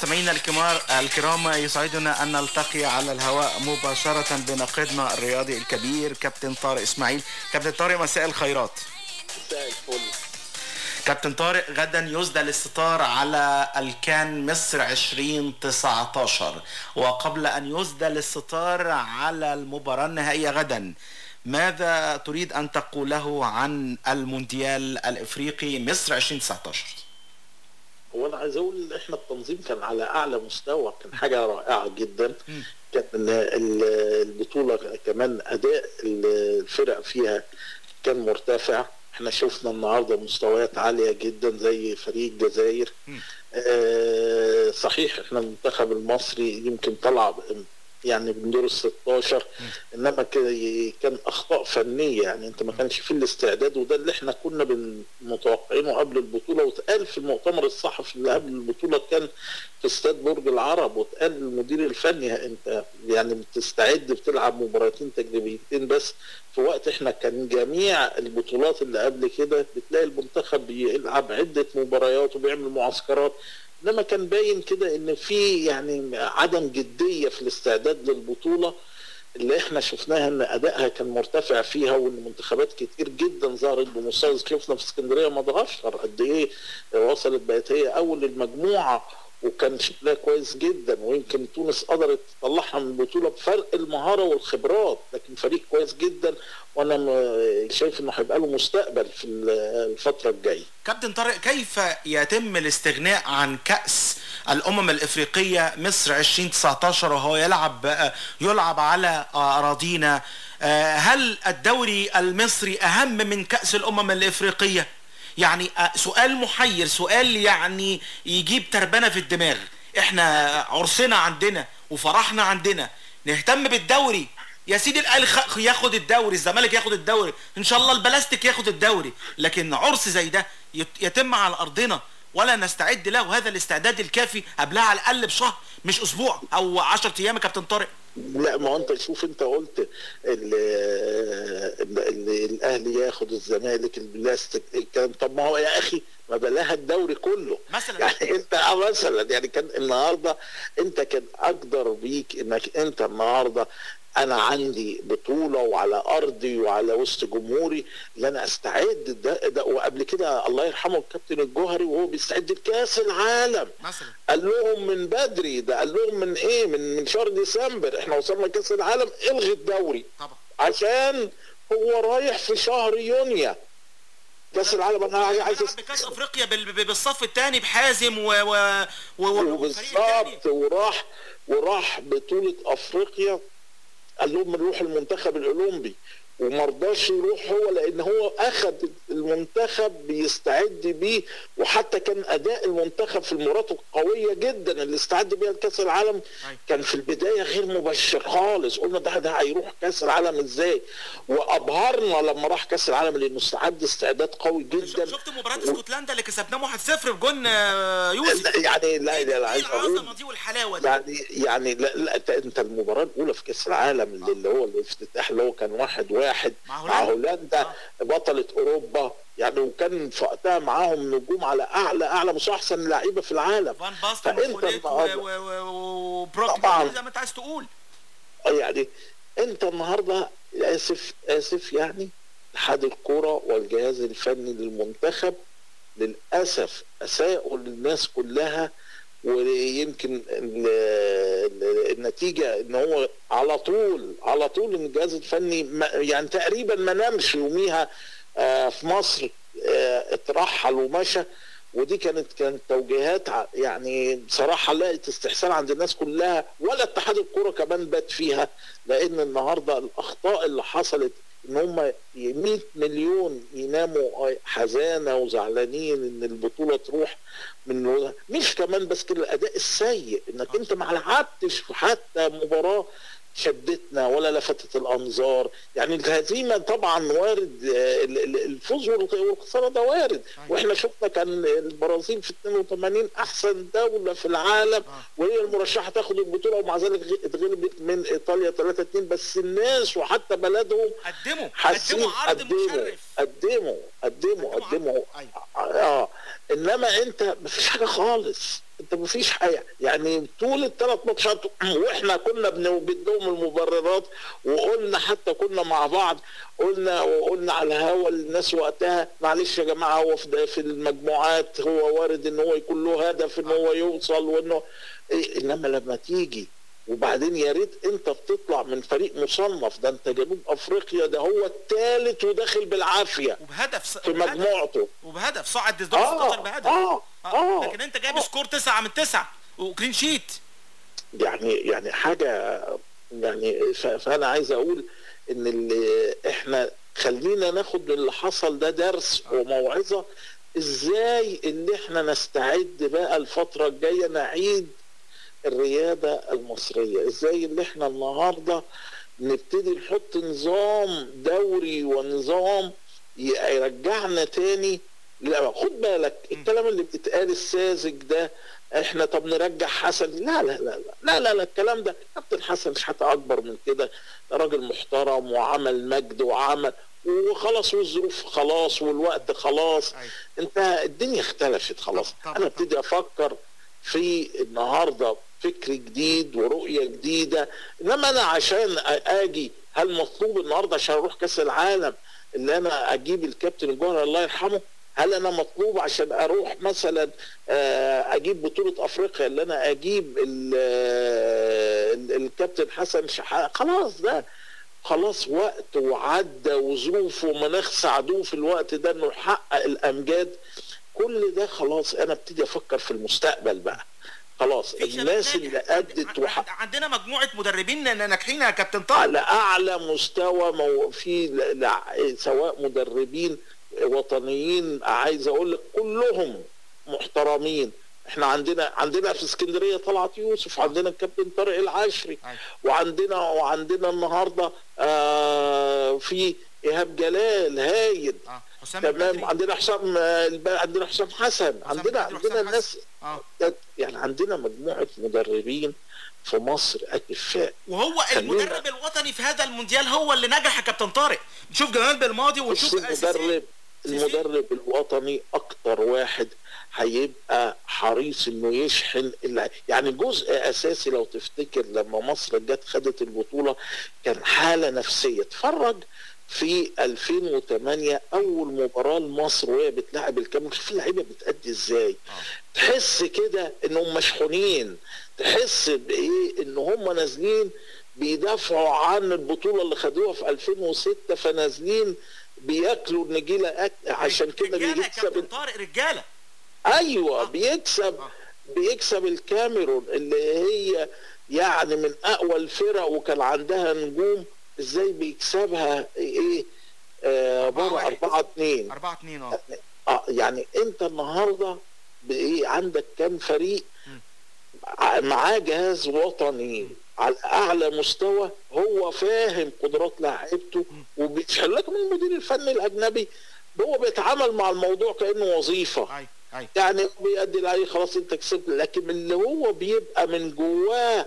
مستمعينا الكمار الكرام يسعدنا أن نلتقي على الهواء مباشرة بناقدنا الرياضي الكبير كابتن طارق إسماعيل كابتن طارق مساء الخيرات مساء الفل كابتن طارق غدا يسدى الستار على الكان مصر 2019 وقبل أن يسدى الستار على المباراة النهائية غدا ماذا تريد أن تقوله عن المونديال الإفريقي مصر 2019 هو انا عايز اقول احنا التنظيم كان على اعلى مستوى كان حاجه رائعه جدا كان ال- ال- البطوله كمان اداء الفرق فيها كان مرتفع احنا شفنا النهارده مستويات عاليه جدا زي فريق الجزائر آه صحيح احنا المنتخب المصري يمكن طلع يعني من دور ال 16 انما ك- كان اخطاء فنيه يعني انت ما كانش فيه الاستعداد وده اللي احنا كنا بن- متوقعينه قبل البطوله واتقال في المؤتمر الصحفي اللي قبل البطوله كان في استاد برج العرب واتقال للمدير الفني انت يعني بتستعد بتلعب مباراتين تجريبيتين بس في وقت احنا كان جميع البطولات اللي قبل كده بتلاقي المنتخب بيلعب عده مباريات وبيعمل معسكرات انما كان باين كده ان في يعني عدم جديه في الاستعداد للبطوله اللي احنا شفناها ان ادائها كان مرتفع فيها وان منتخبات كتير جدا ظهرت بمستوى شفنا في اسكندريه مدغشقر قد ايه وصلت بقت هي اول المجموعه وكان شكلها كويس جدا ويمكن تونس قدرت تطلعها من البطوله بفرق المهاره والخبرات لكن فريق كويس جدا وانا م- شايف انه هيبقى له مستقبل في الفتره الجايه كابتن طارق كيف يتم الاستغناء عن كأس الأمم الإفريقية مصر 2019 وهو يلعب يلعب على أراضينا آه، هل الدوري المصري أهم من كأس الأمم الإفريقية؟ يعني آه، سؤال محير سؤال يعني يجيب تربنة في الدماغ احنا عرسنا عندنا وفرحنا عندنا نهتم بالدوري يا سيدي الاهلي خ- ياخد الدوري الزمالك ياخد الدوري ان شاء الله البلاستيك ياخد الدوري لكن عرس زي ده يت- يتم على ارضنا ولا نستعد له هذا الاستعداد الكافي قبلها على الاقل بشهر مش اسبوع او 10 ايام يا كابتن طارق لا ما هو انت شوف انت قلت ال- ال- ال- الاهلي ياخد الزمالك البلاستيك الكلام طب ما هو يا اخي ما بلاها الدوري كله مثلا يعني انت اه مثلا يعني كان النهارده انت كان اقدر بيك انك انت النهارده انا عندي بطوله وعلى ارضي وعلى وسط جمهوري اللي انا استعد ده, ده وقبل كده الله يرحمه الكابتن الجوهري وهو بيستعد لكاس العالم مثلا قال لهم من بدري ده قال لهم من ايه من من شهر ديسمبر احنا وصلنا كاس العالم الغي الدوري طبعا عشان هو رايح في شهر يونيو كاس العالم انا عايز أست- بكاس افريقيا بال- ب- بالصف الثاني بحازم و و و و- بالظبط وراح وراح بطولة افريقيا قال لهم نروح المنتخب الاولمبي وما رضاش يروح هو لان هو اخذ المنتخب بيستعد بيه وحتى كان اداء المنتخب في المباريات القويه جدا اللي استعد بيها لكاس العالم كان في البدايه غير مبشر خالص قلنا ده ده هيروح كاس العالم ازاي وابهرنا لما راح كاس العالم لانه استعد استعداد قوي جدا شفت مباراه اسكتلندا اللي كسبناهم 1-0 بجون آه، يوسف يعني لا لا لا عايز اقول العظمه دي والحلاوه دي يعني يعني لا, لا انت- انت المباراه الاولى في كاس العالم اللي, اللي هو الافتتاح اللي هو كان واحد واحد مع, مع هولندا بطله اوروبا يعني وكان في وقتها معاهم نجوم على اعلى اعلى مش احسن لعيبه في العالم فان باستن فانت وفوليت و- النهارده و- و- وبروك طبعاً. زي ما انت عايز تقول يعني انت النهارده اسف اسف يعني اتحاد الكوره والجهاز الفني للمنتخب للاسف اساءوا للناس كلها ويمكن ال- ال- النتيجه ان هو على طول على طول ان الجهاز الفني ما- يعني تقريبا ما نامش يوميها آه، في مصر آه، اترحل ومشى ودي كانت كانت توجيهات ع- يعني بصراحه لقت استحسان عند الناس كلها ولا اتحاد الكوره كمان بات فيها لان النهارده الاخطاء اللي حصلت ان هم 100 مليون يناموا حزانه وزعلانين ان البطوله تروح من مش كمان بس كده الاداء السيء انك انت ما لعبتش في حتى مباراه شدتنا ولا لفتت الانظار يعني الهزيمه طبعا وارد آه، ال- ال- الفوز والخ- والخساره ده وارد واحنا شفنا كان البرازيل في 82 احسن دوله في العالم وهي المرشحه تاخد البطوله ومع ذلك غ- اتغلبت من ايطاليا 3 2 بس الناس وحتى بلدهم قدموا حاسين قدموا عرض قدموا مشرف قدموا قدموا قدموا اه انما انت مفيش حاجه خالص انت مفيش حاجه يعني طول الثلاث ماتشات واحنا كنا بندوم المبررات وقلنا حتى كنا مع بعض قلنا وقلنا على الهوا الناس وقتها معلش يا جماعه هو في في المجموعات هو وارد ان هو يكون له هدف ان هو يوصل وانه إيه انما لما تيجي وبعدين يا ريت انت بتطلع من فريق مصنف ده انت جنوب افريقيا ده هو الثالث وداخل بالعافيه وبهدف س... في مجموعته وبهدف صعد لدور آه، 16 بهدف آه، آه. لكن انت جايب سكور 9 من 9 وكلين شيت يعني يعني حاجه يعني ف- فانا عايز اقول ان اللي احنا خلينا ناخد من اللي حصل ده درس وموعظه ازاي ان احنا نستعد بقى الفتره الجايه نعيد الرياده المصريه ازاي ان احنا النهارده نبتدي نحط نظام دوري ونظام يرجعنا تاني لا خد بالك الكلام اللي بيتقال الساذج ده احنا طب نرجع حسن لا لا لا لا لا لا, لا الكلام ده كابتن حسن مش حتى اكبر من كده ده راجل محترم وعمل مجد وعمل وخلاص والظروف خلاص والوقت خلاص انت الدنيا اختلفت خلاص انا ابتدي افكر في النهارده فكر جديد ورؤيه جديده انما انا عشان اجي هل مطلوب النهارده عشان اروح كاس العالم اللي انا اجيب الكابتن الجوهري الله يرحمه هل انا مطلوب عشان اروح مثلا آه، اجيب بطوله افريقيا اللي انا اجيب ال- ال- الكابتن حسن شحاته خلاص ده خلاص وقت وعدى وظروف ومناخ ساعدوه في الوقت ده انه يحقق الامجاد كل ده خلاص انا ابتدي افكر في المستقبل بقى خلاص الناس اللي ادت وحققت عندنا مجموعه مدربين ناجحين يا كابتن طارق على اعلى مستوى مو في ل- ل- سواء مدربين وطنيين عايز اقول لك كلهم محترمين احنا عندنا عندنا في اسكندريه طلعت يوسف عندنا الكابتن طارق العشري وعندنا وعندنا النهارده آه في ايهاب جلال هايل حسام تمام عندنا حسام آه، الب- عندنا حسام حسن عندنا عندنا الناس يعني عندنا مجموعه مدربين في مصر اكفاء وهو المدرب الوطني في هذا المونديال هو اللي نجح يا كابتن طارق نشوف جمال بالماضي بص ونشوف المدرب المدرب الوطني اكتر واحد هيبقى حريص انه يشحن اللع- يعني جزء اساسي لو تفتكر لما مصر جت خدت البطوله كان حاله نفسيه اتفرج في 2008 اول مباراه لمصر وهي بتلعب الكاميرون شوف اللعيبه بتأدي ازاي تحس كده انهم مشحونين تحس بايه ان هم نازلين بيدافعوا عن البطوله اللي خدوها في 2006 فنازلين بياكلوا النجيله أك... عشان كده رجاله يا بيكسب كابتن طارق رجاله ايوه بيكسب بيكسب الكاميرون اللي هي يعني من اقوى الفرق وكان عندها نجوم ازاي بيكسبها ايه آه بره 4 2 4 2 اه اه يعني انت النهارده بايه عندك كام فريق ع- معاه جهاز وطني على اعلى مستوى هو فاهم قدرات لاعيبته وبيشحن لك من المدير الفني الاجنبي هو بيتعامل مع الموضوع كانه وظيفه يعني بيأدي العي خلاص انت كسبت لكن اللي هو بيبقى من جواه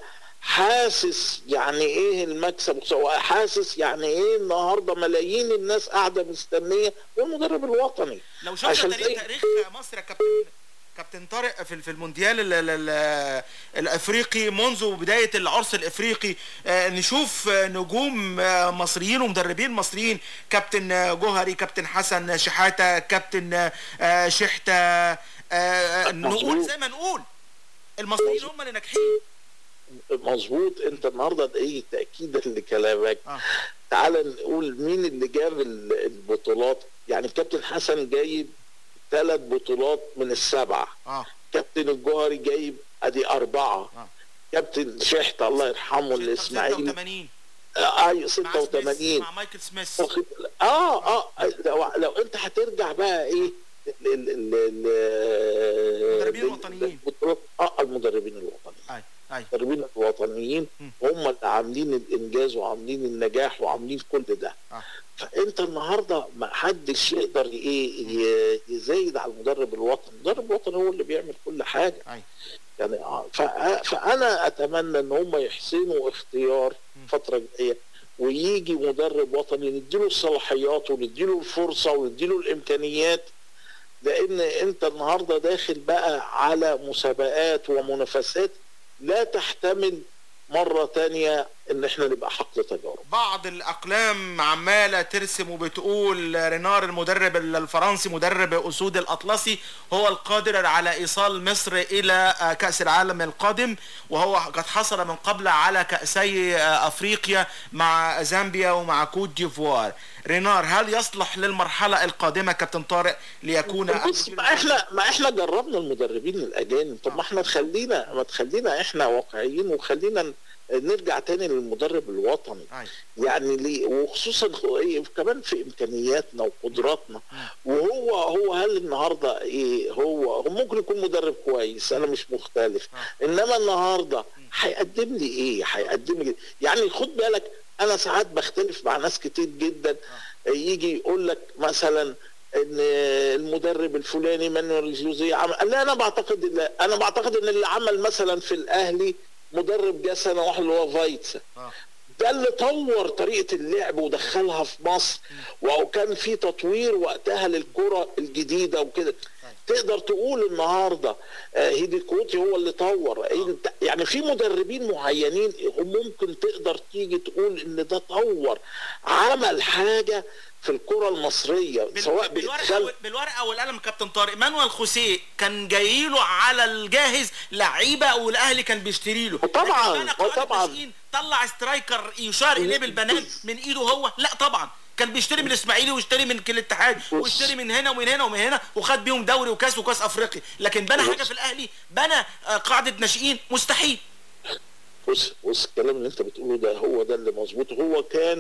حاسس يعني ايه المكسب سواء حاسس يعني ايه النهارده ملايين الناس قاعده مستنيه هو المدرب الوطني لو شفنا عشان تاريخ, زي- تاريخ مصر يا كابتن كابتن طارق في في المونديال ال- ال- ال- الافريقي منذ بدايه العرس الافريقي آه، نشوف آه، نجوم آه، مصريين ومدربين مصريين كابتن آه، جوهري كابتن حسن شحاته كابتن آه، شحته آه، آه، نقول زي ما نقول المصريين هم اللي ناجحين مظبوط انت النهارده ده ايه تاكيدا لكلامك تعال نقول مين اللي جاب ال- البطولات يعني الكابتن حسن جايب ثلاث بطولات من السبعه اه كابتن الجوهري جايب ادي اربعه كابتن شحت الله يرحمه الاسماعيلي 86 آه، ايوه 86 مع مايكل سميث واخد- اه اه لو, لو انت هترجع بقى ايه ال- ال- ال- ال- المدربين ال- الوطنيين. البطولات اه المدربين الوطنيين اي اي المدربين الوطنيين هم اللي عاملين الانجاز وعاملين النجاح وعاملين كل ده آه. فانت النهارده ما حدش يقدر ايه ي- يزايد على المدرب الوطني المدرب الوطني هو اللي بيعمل كل حاجه أي. يعني آه، فأ- فانا اتمنى ان هم يحسنوا اختيار الفتره الجايه ويجي مدرب وطني نديله الصلاحيات ونديله الفرصه ونديله الامكانيات لان انت النهارده داخل بقى على مسابقات ومنافسات لا تحتمل مره تانية ان احنا نبقى حقل تجارب بعض الاقلام عماله ترسم وبتقول رينار المدرب الفرنسي مدرب اسود الاطلسي هو القادر على ايصال مصر الى آه، كاس العالم القادم وهو قد حصل من قبل على كاسي آه، افريقيا مع زامبيا ومع كوت ديفوار رينار هل يصلح للمرحله القادمه كابتن طارق ليكون بص ما احنا ما احنا جربنا المدربين الاجانب طب ما احنا تخلينا ما تخلينا احنا واقعيين وخلينا ن- نرجع تاني للمدرب الوطني يعني ليه وخصوصا خ- إيه كمان في امكانياتنا وقدراتنا وهو هو هل النهارده ايه هو هو ممكن يكون مدرب كويس انا مش مختلف انما النهارده هيقدم لي ايه هيقدم لي يعني خد بالك انا ساعات بختلف مع ناس كتير جدا يجي يقول لك مثلا ان المدرب الفلاني مانويل جوزيه عمل لا انا بعتقد لا انا بعتقد ان اللي عمل مثلا في الاهلي مدرب جه سنه واحده اللي هو فايتسا ده اللي طور طريقه اللعب ودخلها في مصر وكان في تطوير وقتها للكره الجديده وكده تقدر تقول النهارده آه، هيدي كوتي هو اللي طور انت يعني في مدربين معينين هم ممكن تقدر تيجي تقول ان ده طور عمل حاجه في الكره المصريه سواء بالورقه بإدخال وال- بالورقه والقلم كابتن طارق مانويل خوسيه كان جاي له على الجاهز لعيبه والاهلي كان بيشتري له طبعا لكن بقى قائد طبعا الناشئين طلع سترايكر يشار اليه بالبنات من ايده هو لا طبعا كان بيشتري من الاسماعيلي ويشتري من الاتحاد ويشتري من هنا ومن هنا ومن هنا وخد بيهم دوري وكاس وكاس افريقيا لكن بنى حاجه في الاهلي بنى آه، قاعده ناشئين مستحيل بص بص الكلام اللي انت بتقوله ده هو ده اللي مظبوط هو كان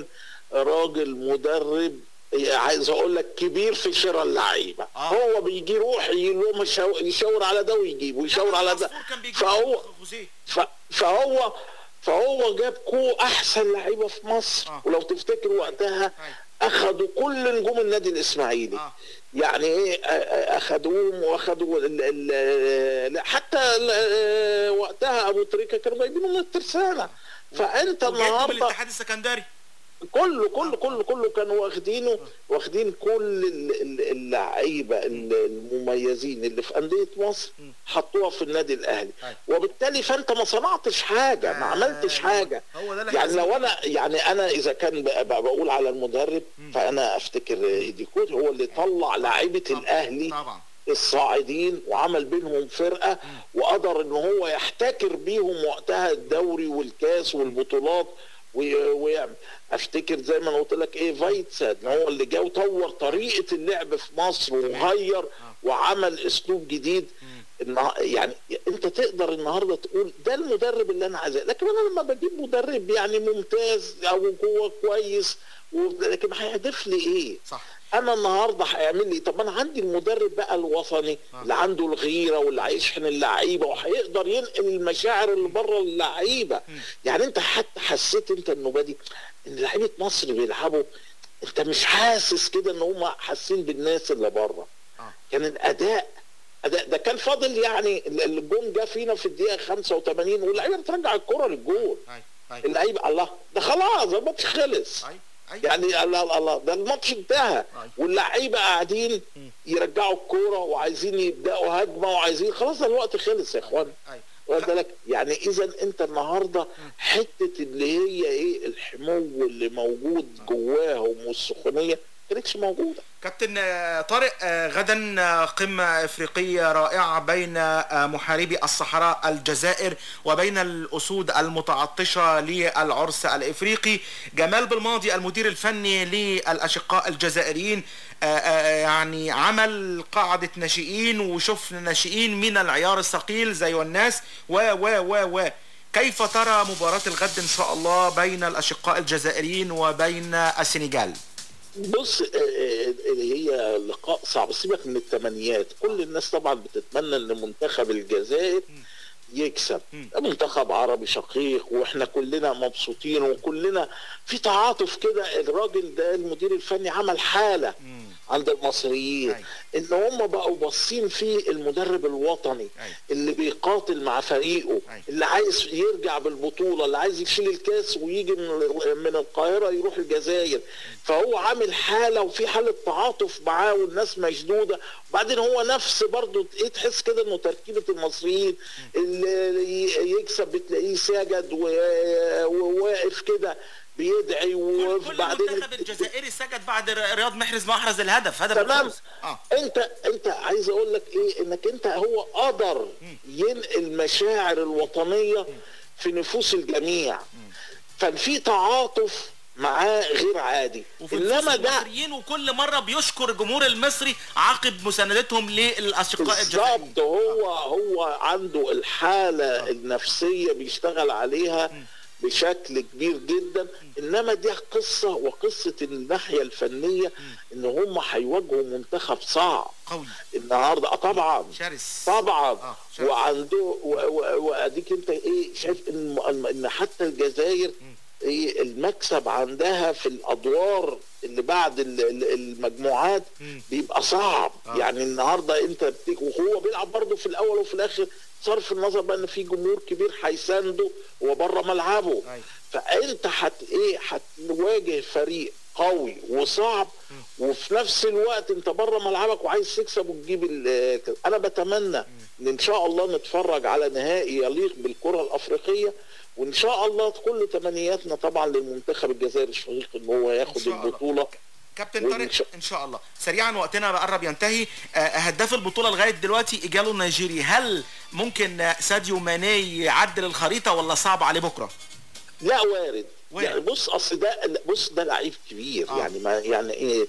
راجل مدرب عايز اقول لك كبير في شراء اللعيبه آه. هو بيجي يروح يلوم يشاور, يشاور على ده ويجيب ويشاور على ده فهو ف- فهو فهو جاب كو احسن لعيبه في مصر آه. ولو تفتكر وقتها اخذوا كل نجوم النادي الاسماعيلي آه. يعني ايه آه، آه، اخذوهم واخذوا ال- ال- لا، حتى ال- آه، وقتها ابو تريكه كانوا جايبينه من الترسانه فانت وجايبه من النهارده الاتحاد السكندري كله كله كله كله كانوا واخدينه واخدين كل ال- ال- اللعيبه ال- المميزين اللي في انديه مصر حطوها في النادي الاهلي وبالتالي فانت ما صنعتش حاجه ما عملتش حاجه هو ده اللي يعني حاسس لو انا يعني انا اذا كان بقى بقى بقول على المدرب فانا افتكر ايديكوت هو اللي طلع لعيبه الاهلي طبعا الصاعدين وعمل بينهم فرقه وقدر ان هو يحتكر بيهم وقتها الدوري والكاس والبطولات وي- ويعمل افتكر زي ما انا قلت لك ايه فايتسا إن هو اللي جه وطور طريقه اللعب في مصر وغير وعمل اسلوب جديد النها- يعني انت تقدر النهارده تقول ده المدرب اللي انا عايزاه لكن انا لما بجيب مدرب يعني ممتاز او هو كويس و- لكن هيهدف لي ايه؟ صح انا النهارده هيعمل لي طب انا عندي المدرب بقى الوطني اللي عنده الغيره واللي هيشحن اللعيبه وهيقدر ينقل المشاعر اللي بره اللعيبه يعني انت حتى حسيت انت النوبه دي ان لعيبه مصر بيلعبوا انت مش حاسس كده ان هم حاسين بالناس اللي بره كان الاداء أداء ده كان فاضل يعني ال- الجون جه فينا في الدقيقه 85 واللعيبه بترجع الكره للجول اللعيبه الله ده خلاص الماتش خلص يعني الله الله ده الماتش انتهى واللعيبه قاعدين يرجعوا الكوره وعايزين يبداوا هجمه وعايزين خلاص ده الوقت خلص يا اخوان واخد بالك يعني اذا انت النهارده حته اللي هي ايه الحمو اللي موجود جواهم والسخونيه كانتش موجوده كابتن آه، طارق آه، غدا آه، قمة إفريقية رائعة بين آه، محاربي الصحراء الجزائر وبين الأسود المتعطشة للعرس الإفريقي جمال بالماضي المدير الفني للأشقاء الجزائريين آه، آه، يعني عمل قاعدة ناشئين وشفنا ناشئين من العيار الثقيل زي والناس و و و و كيف ترى مباراة الغد إن شاء الله بين الأشقاء الجزائريين وبين السنغال؟ بص آه، آه، هي لقاء صعب سيبك من الثمانيات كل الناس طبعا بتتمنى ان منتخب الجزائر يكسب منتخب عربي شقيق واحنا كلنا مبسوطين وكلنا في تعاطف كده الراجل ده المدير الفني عمل حاله عند المصريين ان هم بقوا باصين في المدرب الوطني اللي بيقاتل مع فريقه اللي عايز يرجع بالبطوله اللي عايز يشيل الكاس ويجي من من القاهره يروح الجزائر فهو عامل حاله وفي حاله تعاطف معاه والناس مشدوده وبعدين هو نفس برضه ايه تحس كده انه تركيبه المصريين اللي ي- يكسب بتلاقيه ساجد و- وواقف كده بيدعي وبعدين المنتخب الجزائري سجد بعد رياض محرز ما احرز الهدف هدف تمام الفوز. اه انت انت عايز اقول لك ايه انك انت هو قدر ينقل مشاعر الوطنيه في نفوس الجميع ففي تعاطف معاه غير عادي انما ده المصريين وكل مره بيشكر الجمهور المصري عقب مساندتهم للاشقاء الجزائريين بالظبط هو هو عنده الحاله النفسيه بيشتغل عليها بشكل كبير جدا انما دي قصه وقصه الناحيه الفنيه ان هم هيواجهوا منتخب صعب قوي النهارده آه طبعا شرس طبعا وعنده و- و- واديك انت ايه شايف ان ان حتى الجزائر ايه المكسب عندها في الادوار اللي بعد ال- ال- المجموعات بيبقى صعب يعني النهارده انت بتيجي وهو بيلعب برضه في الاول وفي الاخر صرف النظر بقى ان في جمهور كبير هيسانده وبره ملعبه فانت هت ايه هتواجه فريق قوي وصعب وفي نفس الوقت انت بره ملعبك وعايز تكسب وتجيب ال- كده. انا بتمنى ان ان شاء الله نتفرج على نهائي يليق بالكره الافريقيه وان شاء الله كل تمنياتنا طبعا للمنتخب الجزائري الشقيق ان هو ياخد شاء الله. البطوله كابتن طارق ان شاء الله سريعا وقتنا بقرب ينتهي آه، هداف البطوله لغايه دلوقتي اجاله النيجيري هل ممكن آه، ساديو ماني يعدل الخريطه ولا صعب عليه بكره لا وارد يعني بص اصل ده بص ده لعيب كبير آه. يعني ما يعني ايه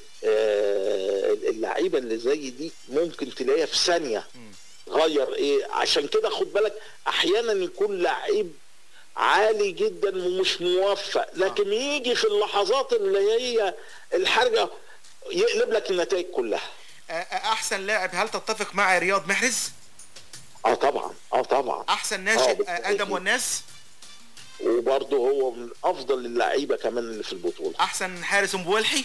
آه اللعيبه اللي زي دي ممكن تلاقيها في ثانيه غير ايه عشان كده خد بالك احيانا يكون لعيب عالي جدا ومش موفق لكن يجي في اللحظات اللي هي الحرجه يقلب لك النتائج كلها آه، آه، احسن لاعب هل تتفق مع رياض محرز اه طبعا اه طبعا احسن آه، ناشئ بالتأكيد. آه، ادم والناس وبرضه هو من افضل اللعيبه كمان اللي في البطوله احسن حارس مبولحي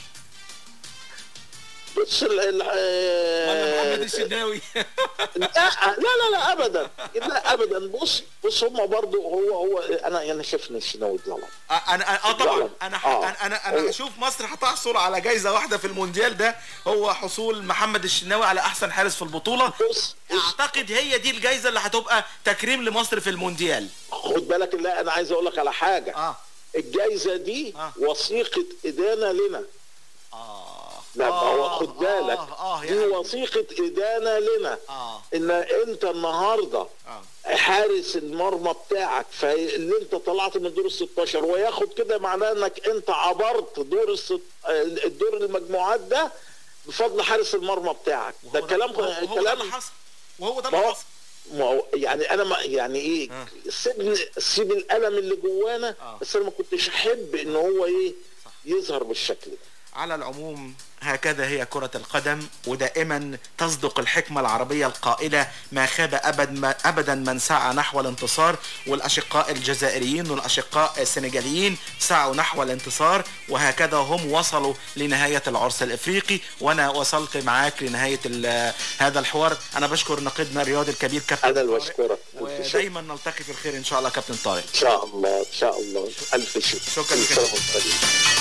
بص ال ال ولا محمد آه، الشناوي لا لا لا لا ابدا لا ابدا بص بص هم برضو هو هو انا انا شايف ان الشناوي اتظلم آه، انا اه طبعا ظلم. انا آه. انا انا, أنا اشوف مصر هتحصل على جايزه واحده في المونديال ده هو حصول محمد الشناوي على احسن حارس في البطوله اعتقد هي دي الجايزه اللي هتبقى تكريم لمصر في المونديال خد بالك لا انا عايز اقول لك على حاجه آه. الجايزه دي آه. وثيقه ادانه لنا اه لا ما هو خد بالك آه، دي وثيقه ادانه لنا آه. ان انت النهارده حارس المرمى بتاعك فاللي انت طلعت من دور ال 16 وياخد كده معناه انك انت عبرت دور الست... الدور المجموعات ده بفضل حارس المرمى بتاعك ده كلام وهو ده كلام اللي حصل وهو ده ما اللي هو حصل ما هو يعني انا ما يعني ايه سيب سيب الالم اللي جوانا بس انا ما كنتش احب ان هو ايه يظهر بالشكل ده على العموم هكذا هي كرة القدم ودائما تصدق الحكمة العربية القائلة ما خاب أبد ما أبدا من سعى نحو الانتصار والأشقاء الجزائريين والأشقاء السنغاليين سعوا نحو الانتصار وهكذا هم وصلوا لنهاية العرس الإفريقي وأنا وصلت معاك لنهاية ال- هذا الحوار أنا بشكر نقيدنا الرياضي الكبير كابتن انا اللي بشكرك ودايما نلتقي في الخير إن شاء الله كابتن طارق ان شاء الله ان شاء الله الف شكر شكرا لك. كل سنة وانت طيب.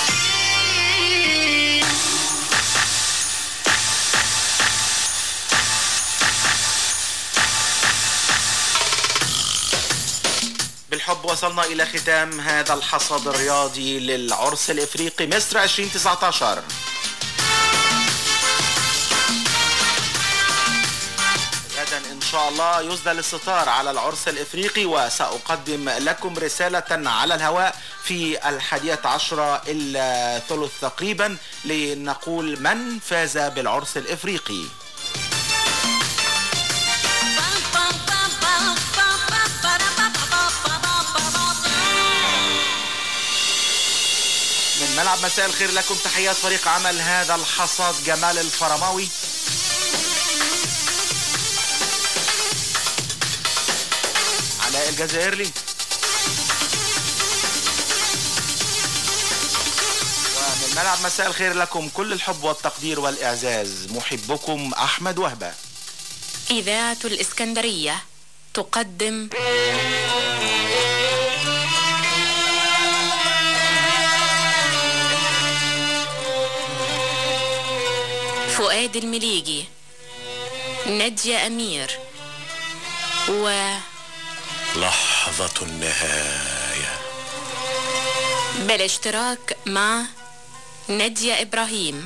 بالحب وصلنا إلى ختام هذا الحصاد الرياضي للعرس الإفريقي مصر 2019 غدا إن شاء الله يسدل الستار على العرس الإفريقي وسأقدم لكم رسالة على الهواء في الحادية عشرة إلا ثلث تقريبا لنقول من فاز بالعرس الإفريقي من ملعب مساء الخير لكم تحيات فريق عمل هذا الحصاد جمال الفرماوي علاء الجزائري ومن ملعب مساء الخير لكم كل الحب والتقدير والإعزاز محبكم أحمد وهبة إذاعة الإسكندرية تقدم فؤاد المليجي نادية أمير و لحظة النهاية بالاشتراك مع نادية إبراهيم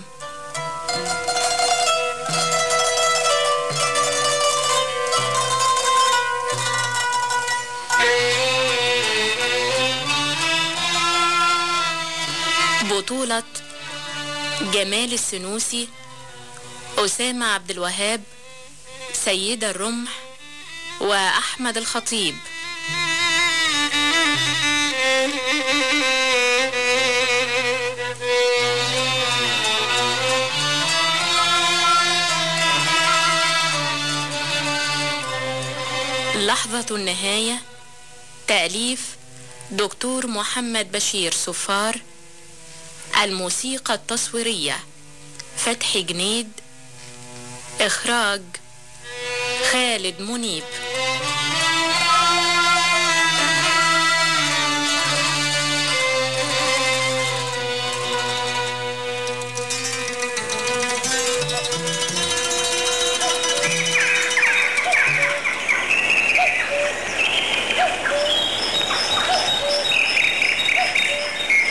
بطولة جمال السنوسي أسامة عبد الوهاب سيدة الرمح وأحمد الخطيب لحظة النهاية تأليف دكتور محمد بشير صفار الموسيقى التصويرية فتحي جنيد إخراج خالد منيب